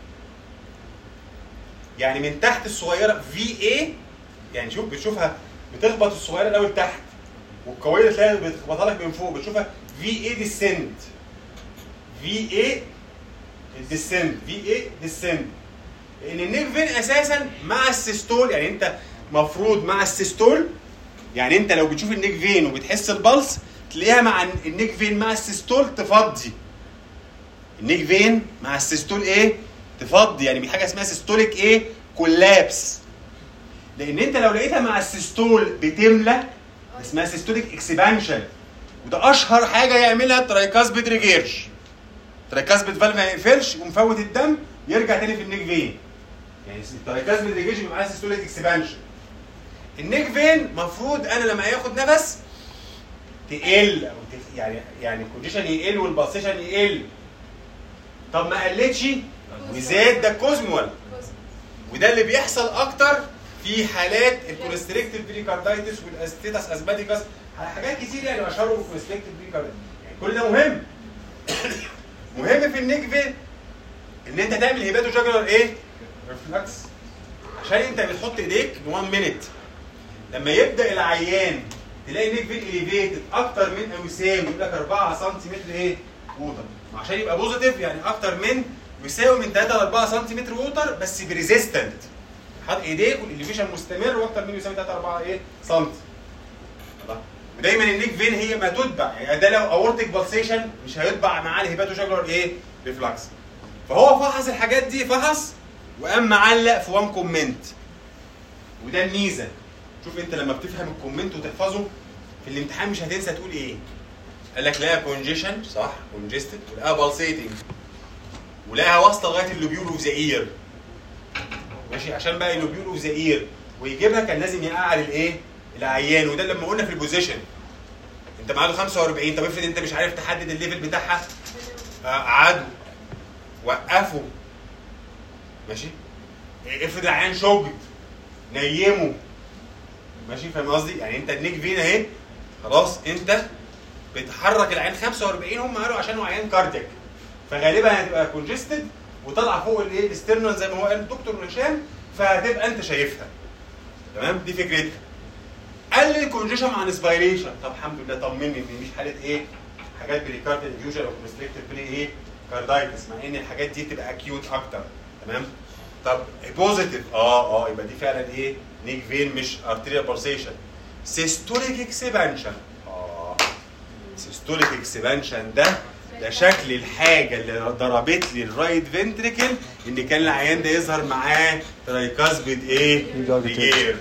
يعني من تحت الصغيره في اي يعني شوف بتشوفها بتخبط الصغيره الاول تحت والقويه تلاقي بتخبطها لك من فوق بتشوفها في اي ديسنت في اي ديسنت في اي ديسنت لان النيك فين اساسا مع السيستول يعني انت مفروض مع السيستول يعني انت لو بتشوف النيك فين وبتحس البلس تلاقيها مع النيك فين مع السيستول تفضي النيك فين مع السيستول ايه تفضي يعني حاجه اسمها سيستوليك ايه كولابس لان انت لو لقيتها مع السيستول بتملى اسمها سيستوليك اكسبانشن وده اشهر حاجه يعملها الترايكاسبيد ريجيرش الترايكاسبيد فالف ما يقفلش ومفوت الدم يرجع تاني في النيك فين يعني الترايكاسبيد ريجيرش بيبقى معاها سيستوليك اكسبانشن النيك فين مفروض انا لما ياخد نفس تقل او تف... يعني يعني الكونديشن يقل والبلسيشن يقل طب ما قلتش وزاد ده كوزموال وده اللي بيحصل اكتر في حالات الكونستريكتيف بريكاردايتس والاستيتس اسباتيكس حاجات كتير يعني اشهرهم الكونستريكتيف بريكاردايتس يعني كل ده مهم مهم في النيجفي ان انت تعمل هيباتو جاجولار ايه؟ ريفلكس عشان انت بتحط ايديك 1 مينيت لما يبدا العيان تلاقي النيك فين اليفيتد اكتر من او يساوي يقول لك 4 سم ايه؟ ووتر عشان يبقى بوزيتيف يعني اكتر من يساوي من 3 ل 4 سم ووتر بس بريزيستنت حاط ايديك والاليفيشن مستمر واكتر من يساوي 3 4 ايه؟ سم ودايما النيك فين هي ما تتبع يعني ده لو اورتيك بالسيشن مش هيتبع معاه الهيباتو جاجولار ايه؟ ريفلكس فهو فحص الحاجات دي فحص وقام معلق في وان كومنت وده الميزه شوف انت لما بتفهم الكومنت وتحفظه في الامتحان مش هتنسى تقول ايه قال لك لقى كونجيشن صح كونجستد ولقاها بالسيتنج ولقاها واصله لغايه اللوبيول اوف ذا اير ماشي عشان بقى اللوبيول اوف ذا اير ويجيبها كان لازم يقعد الايه العيان وده لما قلنا في البوزيشن انت معاده 45 طب افرض انت مش عارف تحدد الليفل بتاعها آه، قعدوا وقفوا ماشي افرض العيان شوجد نيمه ماشي فاهم قصدي يعني انت النيك فين اهي خلاص انت بتحرك العين 45 هم قالوا عشان هو عيان كاردياك فغالبا هتبقى كونجستد وطالعه فوق الايه الاسترنال زي ما هو قال الدكتور هشام فهتبقى انت شايفها تمام دي فكرتها قلل الكونجيشن مع انسبيريشن طب الحمد لله طمني ان مش حاله ايه حاجات بريكارد انفيوجن او كونستريكتيف بري ايه كاردايتس مع ان الحاجات دي تبقى اكيوت اكتر تمام طب بوزيتيف اه اه يبقى دي فعلا ايه نيك فين مش ارتيريال بالسيشن سيستوليك اكسبانشن اه سيستوليك اكسبانشن ده ده شكل الحاجه اللي ضربت لي الرايت فنتريكل ان كان العيان ده يظهر معاه ترايكاسبيد ايه؟ Regurgitation. ريجير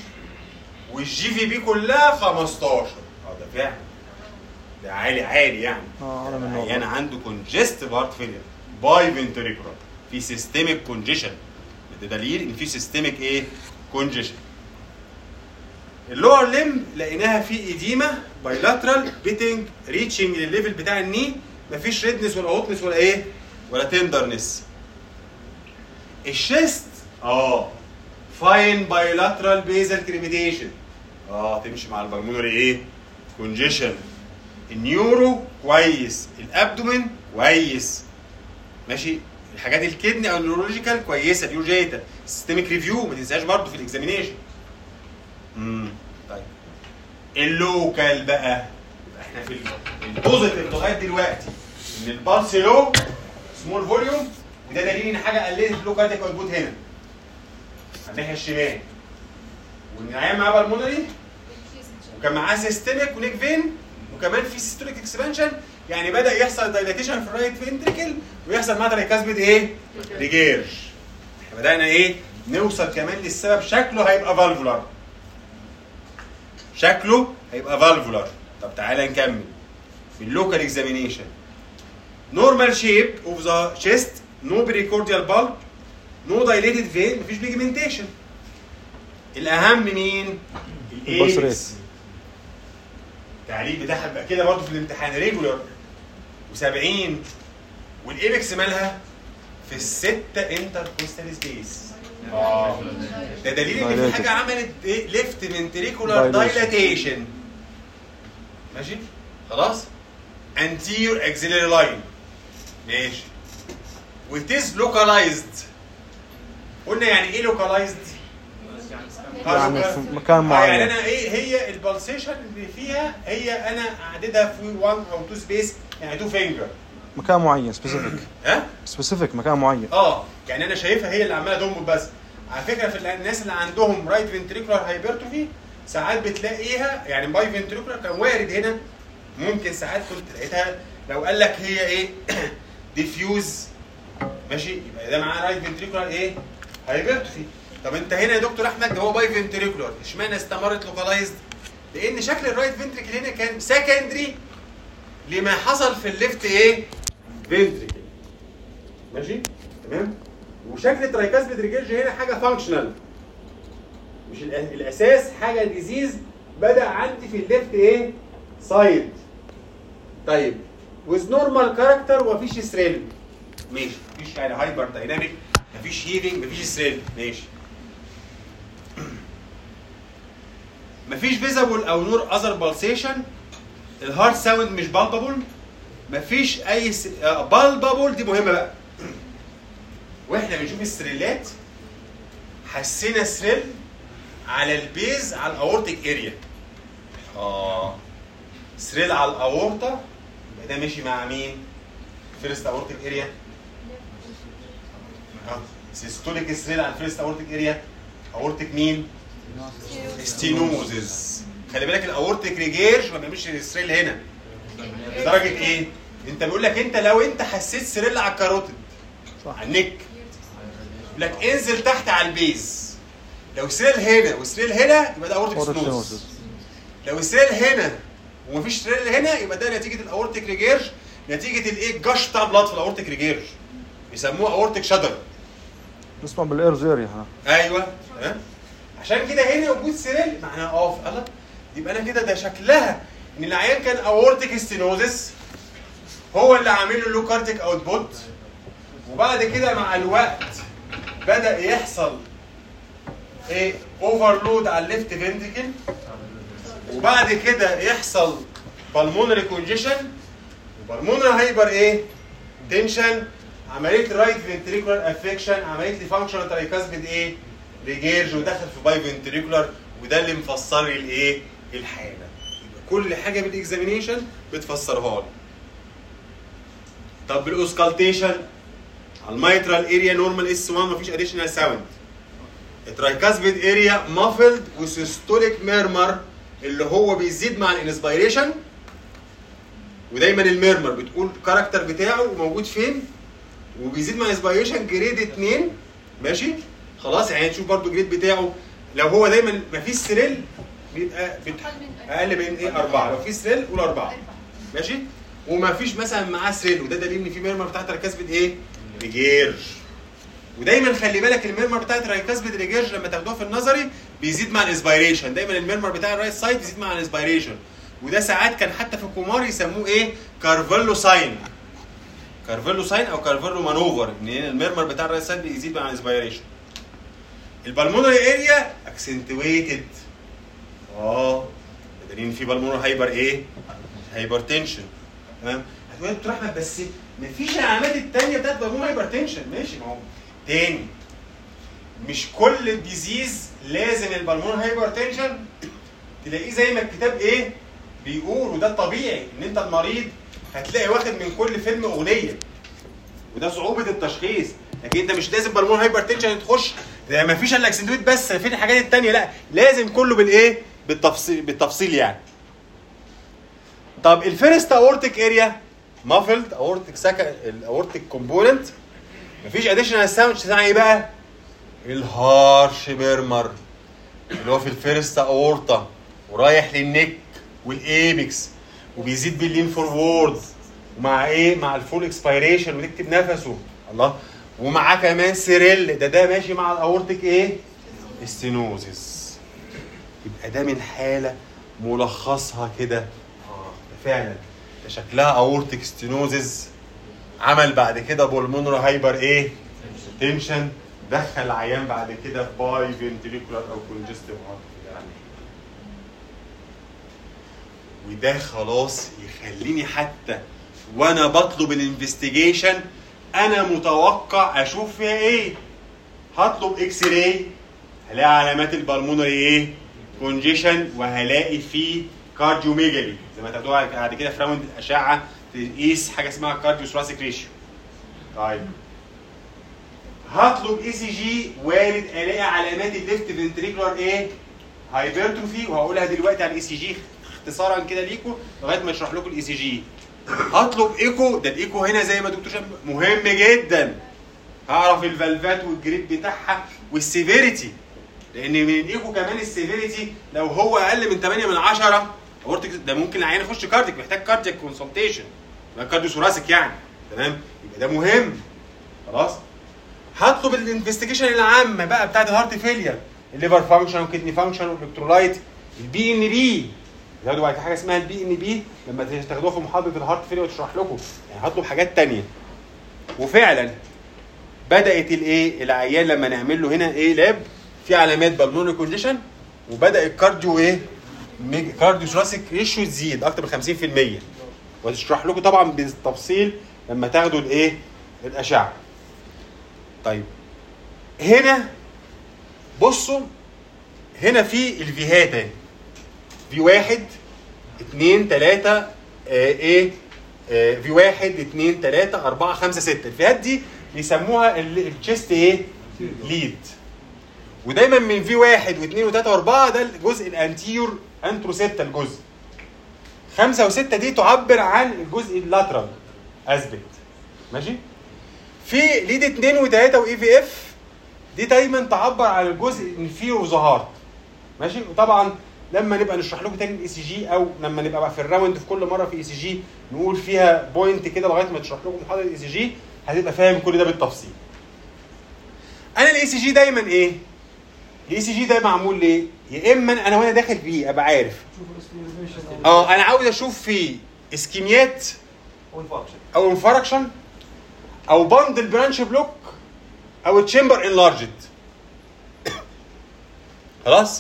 والجي في بي كلها 15 اه ده فعلا ده عالي عالي يعني اه انا من عيان النوع عنده كونجستيف هارت فيلير باي فنتريكولار في سيستميك كونجيشن ده دليل ان في سيستميك ايه كونجيشن اللور ليم لقيناها في ايديما بايلاترال بيتنج ريتشنج للليفل بتاع الني مفيش ريدنس ولا هوتنس ولا ايه ولا تندرنس الشيست اه فاين بايلاترال بيزل كريميديشن اه تمشي مع البلمونري ايه كونجيشن النيورو كويس الابدومين كويس ماشي الحاجات الكدني او النيورولوجيكال كويسه اليوجيتا سيستميك ريفيو ما تنساش برضه في الاكزامينيشن امم طيب اللوكال بقى يبقى احنا في ال- البوزيتيف لغايه دلوقتي ان البلس لو سمول فوليوم وده دليل ان حاجه قللت اللو كاردياك اوتبوت هنا على الناحيه الشمال وان العيان معاه بالمونري وكان معاه سيستميك ونيك فين وكمان في سيستوليك اكسبانشن يعني بدا يحصل دايلاتيشن في الرايت فنتريكل ويحصل معاه ترايكاسبيد ايه؟ ريجيرش احنا بدانا ايه؟ نوصل كمان للسبب شكله هيبقى فالفولار شكله هيبقى فالفولار طب تعالى نكمل في اللوكال اكزامينيشن نورمال شيب اوف ذا chest نو بريكورديال بالب نو دايليتد فين مفيش بيجمنتيشن الاهم مين؟ البلس الايبكس التعليق بتاعها بيبقى كده برضه في الامتحان ريجولار و70 والايبكس مالها في الستة انتركوستال سبيس اه ده دليل ان في Dilated. حاجه عملت ايه ليفت فنتريكولار Dilation. دايلاتيشن ماشي خلاص anterior axillary line ماشي وتيز لوكالايزد قلنا يعني ايه لوكالايزد يعني في مكان يعني معين انا ايه هي البلسيشن اللي فيها هي انا اعددها في 1 او 2 سبيس يعني 2 فينجر مكان معين سبيسيفيك ها سبيسيفيك مكان معين اه يعني انا شايفها هي اللي عماله تنبض بس على فكره في الناس اللي عندهم رايت فنتريكولار هايبرتروفي ساعات بتلاقيها يعني باي فنتريكولار كان وارد هنا ممكن ساعات كنت لقيتها لو قال لك هي ايه ديفيوز ماشي يبقى ده معاه رايت فنتريكولار ايه هايبرتروفي طب انت هنا يا دكتور احمد ده هو باي فنتريكولار اشمعنى استمرت لوكالايزد لان شكل الرايت فنتريكل هنا كان سكندري لما حصل في الليفت ايه فنتريكل ماشي تمام وشكل الترايكاسبيد ريجيرج هنا حاجه فانكشنال مش الأ- الاساس حاجه ديزيز بدا عندي في الليفت ايه سايد طيب ويز نورمال كاركتر ومفيش ثريل ماشي مفيش يعني هايبر دايناميك مفيش هيفنج مفيش ثريل ماشي مفيش فيزابل او نور اذر بالسيشن الهارت ساوند مش بالبابل مفيش اي س... بالبابل دي مهمه بقى واحنا بنشوف السريلات حسينا سريل على البيز على الاورتيك اريا اه سريل على الاورطه يبقى ده ماشي مع مين؟ فيرست اورتيك اريا اه سيستوليك سريل على الفيرست اورتيك اريا اورتيك مين؟ ستينوزز خلي بالك الاورتيك ريجيرش ما بيعملش سريل هنا لدرجه ايه؟ انت بيقول لك انت لو انت حسيت سريل على الكاروتيد صح على النك يقول لك انزل تحت على البيز لو سريل هنا وسريل هنا يبقى ده اورتيك اورتيك ستينوز ستينوزس لو السريل هنا ومفيش سريل هنا يبقى ده نتيجه الاورتيك ريجيرش نتيجه الايه الجش بتاع بلاد في الاورتيك ريجيرش بيسموه اورتيك شادر نسمع بالايرز اريا ها ايوه ها عشان كده هنا وجود سريل معناها اه في الله يبقى انا كده ده شكلها ان العيان كان اورتيك ستينوزس هو اللي عامل له لو كارديك اوتبوت وبعد كده مع الوقت بدا يحصل ايه اوفرلود على الليفت فنتكل وبعد كده يحصل بالمونري كونجيشن بالمونري هايبر ايه تنشن عمليه رايت فنتريكولار افكشن عمليه لي فانكشنال ترايكاسبيد ايه ريجيرج ودخل في باي فنتريكولار وده اللي مفسر لي الايه الحاله يبقى كل حاجه بالاكزامينيشن بتفسرها لي طب بالاوسكالتيشن على الميترال اريا نورمال اس 1 مفيش اديشنال ساوند الترايكاسبيد اريا مافلد وسيستوليك ميرمر اللي هو بيزيد مع الانسبيريشن ودايما الميرمر بتقول الكاركتر بتاعه موجود فين وبيزيد مع الانسبيريشن جريد 2 ماشي خلاص يعني نشوف برضو الجريد بتاعه لو هو دايما مفيش سريل بيبقى بت- اقل من ايه اربعه لو في سريل قول اربعه ماشي وما فيش مثلا معاه سريل وده دليل ان في ميرمر بتاعت الكاسبيد ايه ريجيرج ودايما خلي بالك الميرمر بتاعت الكاسبيد ريجيرج لما تاخدوها في النظري بيزيد مع الانسبيريشن دايما الميرمر بتاع الرايت سايد يزيد مع الانسبيريشن وده ساعات كان حتى في الكومار يسموه ايه كارفيلو ساين كارفيلو ساين او كارفيلو مانوفر ان الميرمر بتاع الرايت سايد بيزيد مع الانسبيريشن البلمونري اريا اكسنتويتد اه ده دليل ان في بالمونر هايبر ايه هايبر تنشن تمام هتقول يا دكتور احمد بس مفيش العلامات التانية بتاعت بالمونر هايبر تنشن ماشي ما هو تاني مش كل ديزيز لازم البلمونر هايبر تنشن تلاقيه زي ما الكتاب ايه بيقول وده الطبيعي ان انت المريض هتلاقي واخد من كل فيلم اغنيه وده صعوبه التشخيص لكن انت مش لازم بالمون هايبر تنشن تخش ده ما فيش الا اكسنتويت بس فين الحاجات التانية لا لازم كله بالايه بالتفصيل بالتفصيل يعني طب الفيرست اورتيك اريا مافلد اورتيك سكا الاورتيك كومبوننت مفيش اديشنال ساوند اسمها ايه بقى الهارش بيرمر اللي هو في الفيرست اورتا ورايح للنك والايبكس وبيزيد باللين فورورد ومع ايه مع الفول اكسبيريشن وتكتب نفسه الله ومعاه كمان سيريل ده ده ماشي مع الاورتيك ايه ستينوزيس يبقى ده من حاله ملخصها كده اه ده فعلا ده شكلها اورتيك ستينوزيس عمل بعد كده بولمونر هايبر ايه تنشن دخل العيان بعد كده في باي فنتريكولار او كونجستيف هارت يعني وده خلاص يخليني حتى وانا بطلب الانفستيجيشن انا متوقع اشوف فيها ايه هطلب اكس راي هلاقي علامات البلمونري ايه كونجيشن وهلاقي فيه كارديوميجالي زي ما تاخدوها بعد كده في راوند الاشعه تقيس حاجه اسمها كارديو ثوراسيك ريشيو طيب هطلب اي سي جي وارد الاقي علامات الليفت فنتريكولار ايه هايبرتروفي وهقولها دلوقتي على الاي سي جي اختصارا كده ليكم لغايه ما اشرح لكم الاي سي جي هطلب ايكو ده الايكو هنا زي ما دكتور شاب مهم جدا هعرف الفالفات والجريد بتاعها والسيفيريتي لان من الايكو كمان السيفيريتي لو هو اقل من 8 من 10 اورتك ده ممكن العيان يخش كارديك محتاج كاردياك كونسلتيشن كارديو ثوراسيك يعني تمام يبقى ده مهم خلاص هطلب الانفستيجيشن العامه بقى بتاعت الهارت فيلير الليفر فانكشن والكدني فانكشن والالكترولايت البي ان بي تاخدوا بعد كده حاجه اسمها البي ان بي لما تاخدوها في محاضره الهارت فيلير وتشرح لكم يعني هطلب حاجات تانية وفعلا بدات الايه العيان لما نعمل له هنا ايه لاب في علامات بالمونري كونديشن وبدا الكارديو ايه كارديو ثوراسيك ريشيو تزيد اكتر من 50% وهتشرح لكم طبعا بالتفصيل لما تاخدوا الايه الاشعه طيب هنا بصوا هنا في الفيهات اهي في واحد اتنين تلاتة آه ايه آه في واحد اتنين تلاتة أربعة خمسة ستة الفيهات دي بيسموها ال- التشيست ايه ليد ودايما من في واحد واثنين وثلاثة وأربعة ده الجزء الانتيور انتروسيبتال جزء خمسة وستة دي تعبر عن الجزء اللاترال اثبت ماشي في ليد اثنين وثلاثة واي في اف دي دايما تعبر عن الجزء الانفيرو وظهار ماشي وطبعا لما نبقى نشرح لكم تاني الاي سي جي او لما نبقى بقى في الراوند في كل مره في اي سي جي نقول فيها بوينت كده لغايه ما تشرح لكم محاضره الاي سي جي هتبقى فاهم كل ده بالتفصيل. انا الاي سي جي دايما ايه؟ الاي سي جي ده معمول ليه؟ يا اما انا وانا داخل فيه ابقى عارف اه انا عاوز اشوف فيه اسكيميات او انفاركشن او باندل برانش بلوك او تشامبر انلارجد خلاص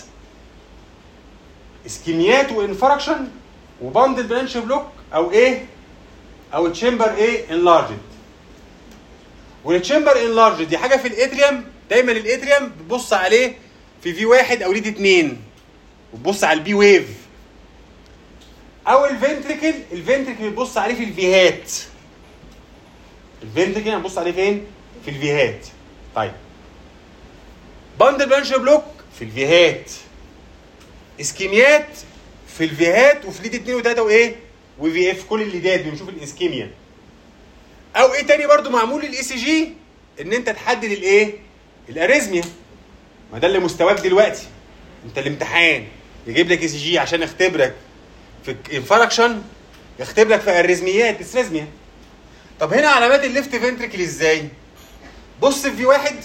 اسكيميات وانفاركشن وباندل برانش بلوك او ايه او تشامبر ايه انلارجد والتشامبر انلارجد دي حاجه في الاتريوم دايما الاتريوم بتبص عليه في في واحد او ليد اتنين وتبص على البي ويف او الفنتريكل الفنتريكل بتبص عليه في الفيهات الفنتريكل هنبص عليه فين في الفيهات طيب باندل برانش بلوك في الفيهات اسكيميات في الفيهات وفي ليد 2 و3 وايه وفي اف كل الليدات بنشوف الاسكيميا او ايه تاني برضو معمول للاي سي جي ان انت تحدد الايه الاريزميا ما ده اللي مستواك دلوقتي انت الامتحان يجيب لك اي سي جي عشان يختبرك في انفاركشن يختبرك في اريزميات ديسريزميا طب هنا علامات الليفت فنتريكل ازاي بص في واحد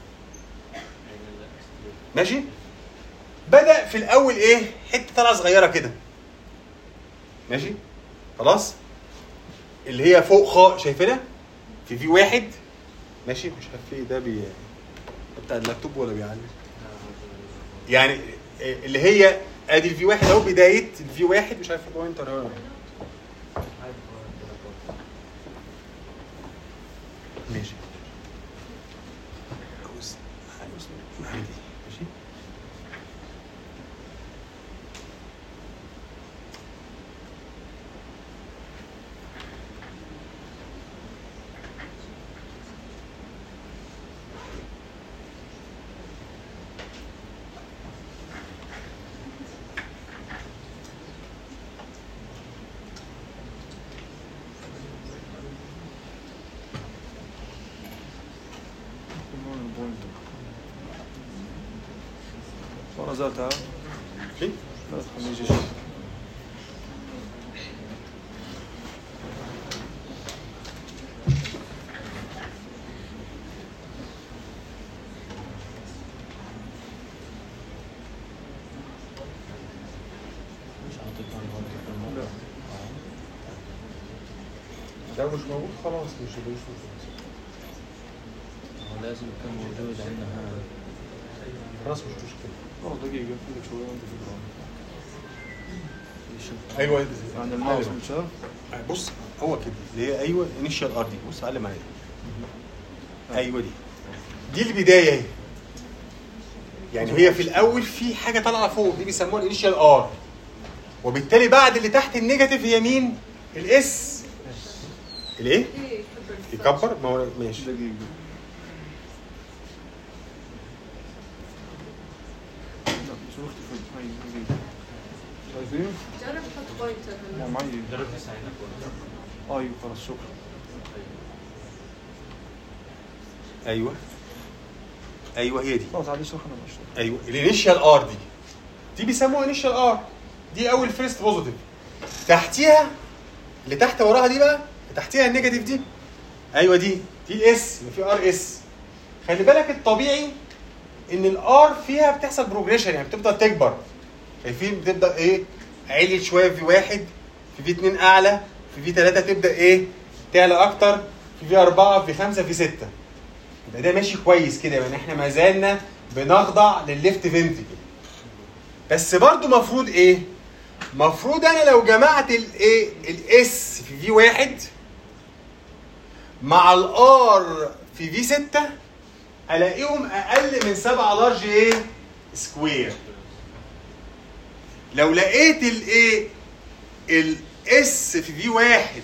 ماشي بدا في الاول ايه حته طلعه صغيره كده ماشي خلاص اللي هي فوق خا شايفينها في في واحد ماشي مش عارف ايه ده بي بتاع اللابتوب ولا بيعلم يعني إيه اللي هي ادي الفي واحد اهو بدايه الفي واحد مش عارف بوينتر اهو ماشي عاوز عاوز عندي ماشي ورا ذاتها في لا تخليني شيء ده مش موجود خلاص مش مش هو لازم يكون موجود عندنا هذا خلاص مش مشكله اه دقيقة خليك شوية وانت في الرابع. ايوه عند الماوس متشاف بص هو كده اللي هي ايوه انيشال ار دي بص علم معايا ايوه دي دي البدايه اهي يعني هي في الاول في حاجه طالعه فوق دي بيسموها الانيشال ار وبالتالي بعد اللي تحت النيجاتيف هي مين؟ الاس الايه؟ ايه يكبر ما هو ماشي دقيقة لا مش مختفى هاي دقيقة شايفين؟ جرب تحط بوينتر ما هلا معي جرب تساعدنا ايوه خلاص شكرا ايوه ايوه هي دي خلاص عاد اشرح انا بشرح ايوه الانيشال ار دي دي بيسموها انيشال ار دي اول فيرست بوزيتيف تحتيها اللي تحت وراها دي بقى اللي تحتيها النيجاتيف دي ايوه دي دي الاس يبقى في ار اس خلي بالك الطبيعي ان الار فيها بتحصل بروجريشن يعني بتفضل تكبر شايفين بتبدا ايه عليت شويه في واحد في في اتنين اعلى في في ثلاثه تبدا ايه تعلى اكتر في في اربعه في خمسه في سته يبقى ده ماشي كويس كده يعني احنا ما زالنا بنخضع للليفت فنتريكل بس برضو مفروض ايه مفروض انا لو جمعت الايه الاس في في واحد مع الار في في 6 الاقيهم اقل من 7 لارج ايه سكوير لو لقيت الايه الاس في في واحد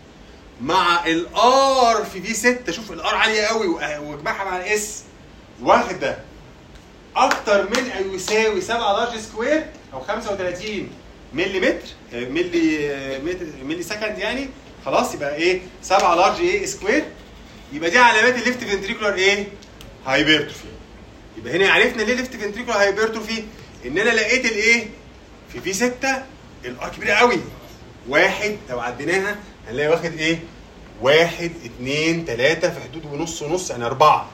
مع الار في في 6 شوف الار عاليه قوي واجمعها مع الاس واخده اكتر من او يساوي 7 لارج سكوير او 35 ملي متر آه، ملي آه، متر ملي سكند يعني خلاص يبقى ايه 7 لارج ايه سكوير يبقى دي علامات الليفت فنتريكولار ايه هايبرتروفي يبقى هنا عرفنا ليه ليفت فنتريكولار هايبرتروفي ان انا لقيت الايه في في 6 الار كبيره قوي واحد لو عديناها هنلاقي واخد ايه واحد اتنين تلاتة في حدود ونص ونص يعني أربعة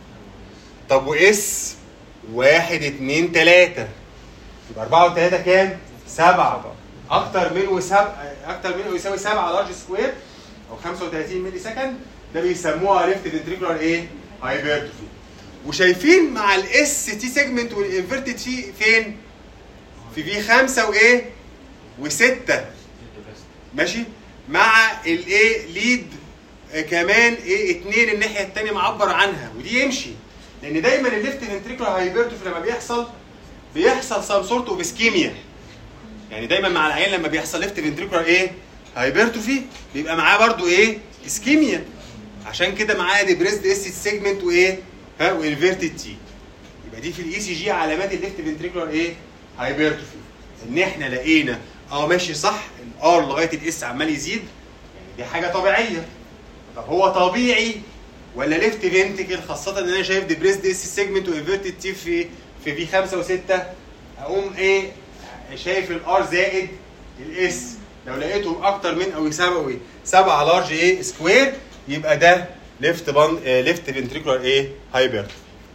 طب واس واحد اتنين تلاتة يبقى أربعة وتلاتة كام؟ سبعة أكتر من وسب أكتر من أو يساوي سبعة لارج سكوير أو 35 ملي سكند ده بيسموها ليفت فنتريكولار إيه؟ هايبرتروفي وشايفين مع الاس تي سيجمنت والانفرتد في فين؟ في في خمسة وإيه؟ وستة ماشي؟ مع الايه ليد آه، كمان ايه اتنين الناحيه الثانيه معبر عنها ودي يمشي لان دايما الليفت فنتريكولار هايبرتروفي لما بيحصل بيحصل سام سورت اوف اسكيميا يعني دايما مع العيان لما بيحصل ليفت فنتريكولار ايه هايبرتروفي بيبقى معاه برضو ايه اسكيميا عشان كده معاه ديبريسد اس سيجمنت وايه ها وانفيرتد تي يبقى دي في الاي سي جي علامات الليفت فنتريكولار ايه هايبرتروفي ان احنا لقينا اه ماشي صح الار لغايه الاس عمال يزيد يعني دي حاجه طبيعيه طب هو طبيعي ولا ليفت فينتكل خاصه ان انا شايف ديبريسد اس سيجمنت وانفيرتد تي في في في 5 و6 اقوم ايه شايف الار زائد الاس لو لقيتهم اكتر من او يساوي 7 لارج ايه سكوير يبقى ده ليفت بان ليفت فنتريكولار ايه هايبر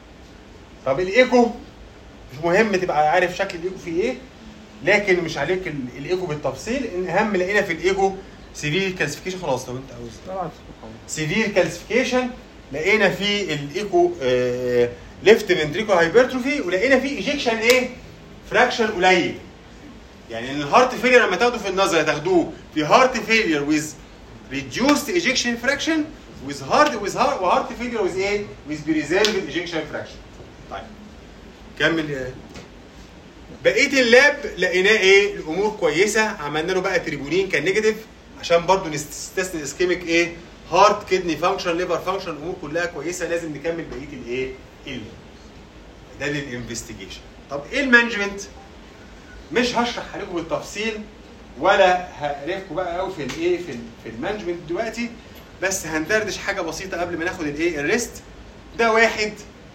طب الايكو مش مهم تبقى عارف شكل الايكو فيه ايه لكن مش عليك ال- الايكو بالتفصيل ان اهم لقينا في الايكو سيفير كالسيفيكيشن خلاص لو انت عاوز طبعا سيفير كالسيفيكيشن لقينا في الايكو ليفت فنتريكو هايبرتروفي ولقينا في ايجيكشن ايه فراكشن قليل يعني ان الهارت فيلير لما تاخده في النظر تاخدوه في هارت فيلير ويز ريديوست ايجيكشن فراكشن ويز هارت ويز هارت وهارت فيلير ويز ايه ويز بريزيرفد ايجيكشن فراكشن طيب كمل يا بقيه اللاب لقيناه ايه الامور كويسه عملنا له بقى تريبونين كان نيجاتيف عشان برضو نستثني اسكيميك ايه هارت كدني فانكشن ليفر فانكشن الامور كلها كويسه لازم نكمل بقيه الايه اللاب ده للانفستيجيشن طب ايه المانجمنت مش هشرح عليكم بالتفصيل ولا هقرفكم بقى قوي في الايه في ال- في المانجمنت دلوقتي بس هندردش حاجه بسيطه قبل ما ناخد الايه الريست ده واحد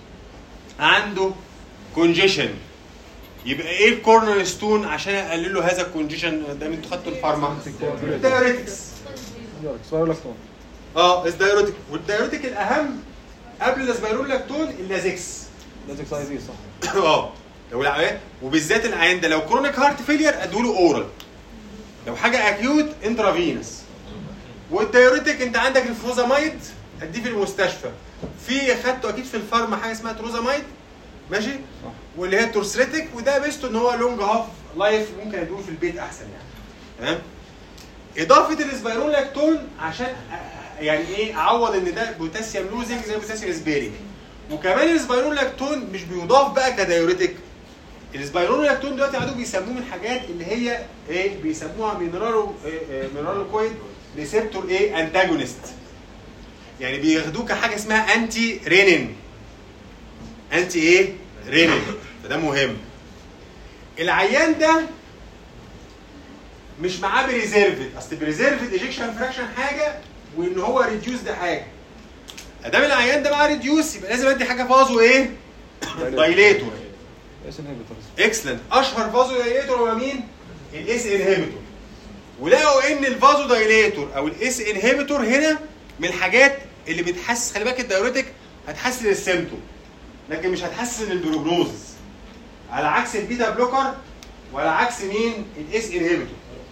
عنده كونجيشن يبقى ايه الكورنر ستون عشان اقلل له هذا الكونجيشن ده انتوا خدتوا الفارما دايوريتكس سؤال لك طبعا اه الدايوريتك والدايوريتك الاهم قبل الاسبيرول اللازكس لازم سايز ايه صح اه لو العيان وبالذات العيان ده لو كرونيك هارت فيلير ادوله اورال لو حاجه اكيوت انترافينس والدايوريتك انت عندك الفروزامايد اديه في المستشفى في خدته اكيد في الفارما حاجه اسمها تروزامايد ماشي صح. واللي هي التورسريتك وده ميزته ان هو لونج هاف لايف ممكن ادوه في البيت احسن يعني تمام اضافه الاسبيرون لاكتون عشان أ- يعني ايه اعوض ان ده بوتاسيوم لوزنج زي بوتاسيوم سبيرنج وكمان الاسبيرون لاكتون مش بيضاف بقى كدايوريتك الاسبيرون لاكتون دلوقتي عندهم بيسموه من حاجات اللي هي ايه بيسموها مينرالو مينرالوكويد ريسبتور ايه انتاجونست يعني بياخدوه كحاجه اسمها انتي رينين انتي ايه رينين فده مهم العيان ده مش معاه بريزيرفد اصل بريزيرفد ايجكشن فراكشن حاجه وان هو ريديوس ده حاجه ادام العيان ده معاه ريديوس يبقى لازم ادي حاجه فازو ايه دايليتور ايش انهبيتورز اكسلنت اشهر فازو دايليتور هو مين الاس انهبيتور ولقوا ان الفازو دايليتور او الاس انهبيتور هنا من الحاجات اللي بتحسس خلي بالك الدايوريتك هتحسن السيمتوم لكن مش هتحسن البروجنوزس على عكس البيتا بلوكر وعلى عكس مين الاس انهبيتور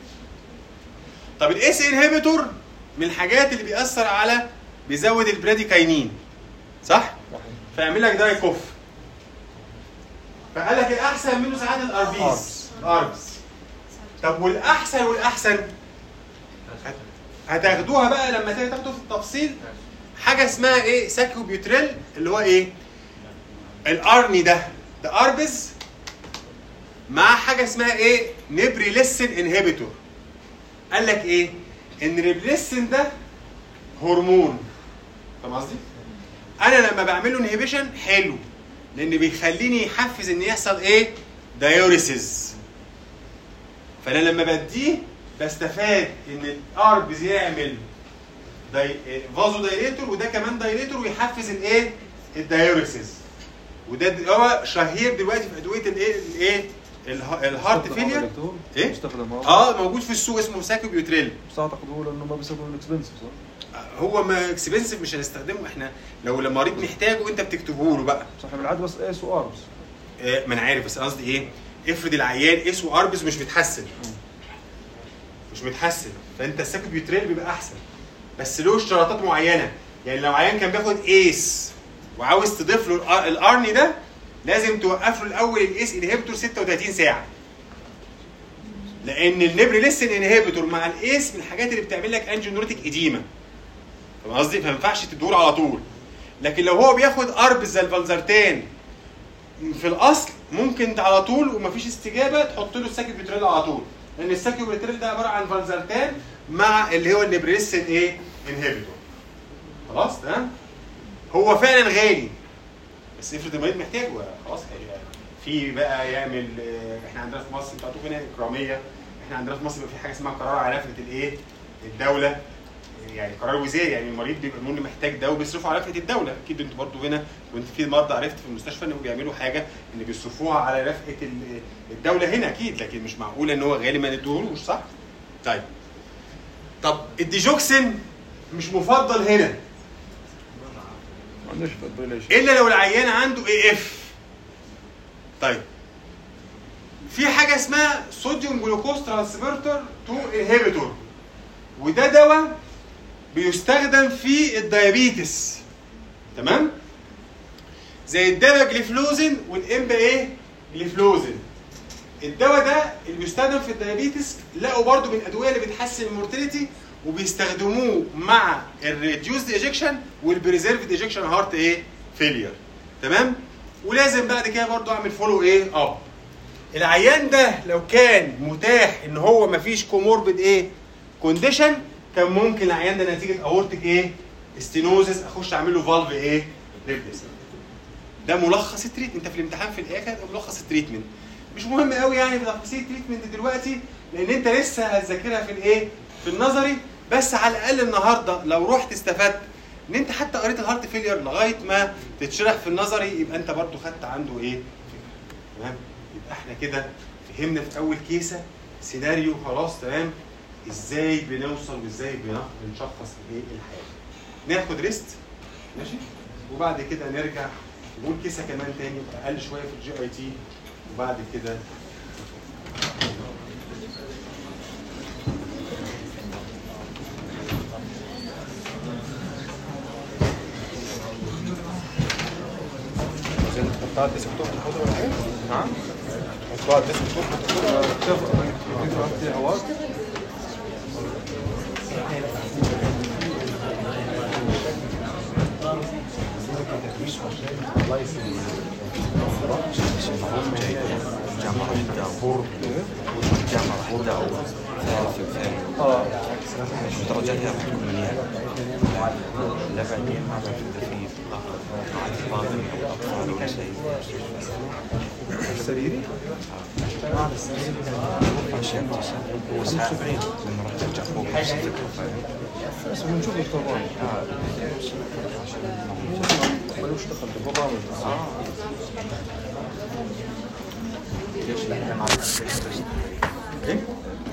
طب الاس انهبيتور من الحاجات اللي بيأثر على بيزود البراديكاينين صح؟ فيعمل لك داي كوف فقال لك الاحسن منه ساعات الاربيز اربس طب والاحسن والاحسن هت- هتاخدوها بقى لما تيجي تاخدوا في التفصيل حاجه اسمها ايه ساكوبيوتريل اللي هو ايه الارني ده ده اربز مع حاجه اسمها ايه نبريليسين انهبيتور قال لك ايه ان الريبليسين ده هرمون فاهم قصدي انا لما بعمل له انهبيشن حلو لان بيخليني يحفز ان يحصل ايه دايوريسيس فانا لما بديه بستفاد ان الاربز يعمل داي... فازو دايليتور وده كمان دايليتور ويحفز الايه الدايوريسيس وده د- هو شهير دلوقتي في ادويه الايه الايه اله- الهارت فيلير إيه؟ مستخدم اه اه موجود في السوق اسمه ساكوبيوتريل بس اعتقد هو لانه ما بيستخدموا الاكسبنسيف صح؟ هو ما اكسبنسيف مش هنستخدمه احنا لو المريض محتاجه انت بتكتبه له بقى صح بالعاده بس اس واربس آه، ما انا عارف بس قصدي ايه افرض العيان اسمه اربس مش متحسن مش متحسن فانت الساكوبيوتريل بيبقى احسن بس له اشتراطات معينه يعني لو عيان كان بياخد ايس وعاوز تضيف له الأر- الارني ده لازم توقف له الاول الايس انهبيتور 36 ساعه لان النبريليسين انهبيتور مع الايس من الحاجات اللي بتعمل لك انجيونوريتك اديما فاهم قصدي فما ينفعش تدور على طول لكن لو هو بياخد اربس زي الفالزرتان في الاصل ممكن انت على طول ومفيش استجابه تحط له الساكيوبيتريل على طول لان الساكيوبيتريل ده عباره عن فالزرتان مع اللي هو النبريسين ايه انهبيتور خلاص تمام هو فعلا غالي بس افرض المريض محتاجه خلاص هي- في بقى يعمل آه، احنا عندنا في مصر انتوا عندكم هنا اكراميه احنا عندنا في مصر بيبقى في حاجه اسمها قرار على نفقه الايه الدوله يعني قرار وزاري يعني المريض بيبقى المهم محتاج ده وبيصرفوا على نفقه الدوله اكيد انتوا برضو هنا وانت في مرضى عرفت في المستشفى انهم بيعملوا حاجه ان بيصرفوها على نفقه ال- الدوله هنا اكيد لكن مش معقول ان هو غالي ما نديهولوش صح؟ طيب طب الديجوكسين مش مفضل هنا ما عندناش فابريليشن الا لو العيان عنده اي اف طيب في حاجه اسمها صوديوم جلوكوز ترانسفيرتر 2 انهبيتور وده دواء بيستخدم في الديابيتس تمام زي الدواء جليفلوزين والامبا ايه جليفلوزين الدواء ده اللي بيستخدم في الديابيتس لقوا برضو من الادويه اللي بتحسن المورتاليتي وبيستخدموه مع الريديوسد ايجكشن والبريزيرفد ايجكشن هارت ايه فيلير تمام ولازم بعد كده برضو اعمل فولو ايه اب العيان ده لو كان متاح ان هو مفيش كوموربيد ايه كونديشن كان ممكن العيان ده نتيجه اورتك ايه ستينوزس اخش اعمل له فالف ايه ريبليسمنت ده ملخص التريتمنت انت في الامتحان في الاخر هيبقى ملخص التريتمنت مش مهم قوي يعني بتفاصيل التريتمنت دلوقتي لان انت لسه هتذاكرها في الايه في النظري بس على الاقل النهارده لو رحت استفدت ان انت حتى قريت الهارت فيلير لغايه ما تتشرح في النظري يبقى انت برضو خدت عنده ايه فكره تمام يبقى احنا كده فهمنا في اول كيسه سيناريو خلاص تمام ازاي بنوصل وازاي بن- بنشخص ايه الحاله ناخد ريست ماشي وبعد كده نرجع نقول كيسه كمان تاني اقل شويه في الجي اي تي وبعد كده عايزين نحطها على الديسكتوب تاخدها ولا حاجه؟ نعم نحطها على الديسكتوب فيها هواء جامعة دافور جامعة دافور ثالث الثاني اه درجاتها راح تكون مليانة لا بعدين ما بعرف إذا في أطفال أو أطفال ونساء سريري عشان هو ساعة لما راح ترجع فوق نفس الفكرة بس بنشوف الطبعا ملوش دخل بالبرامج ليش لا احنا ما ايه؟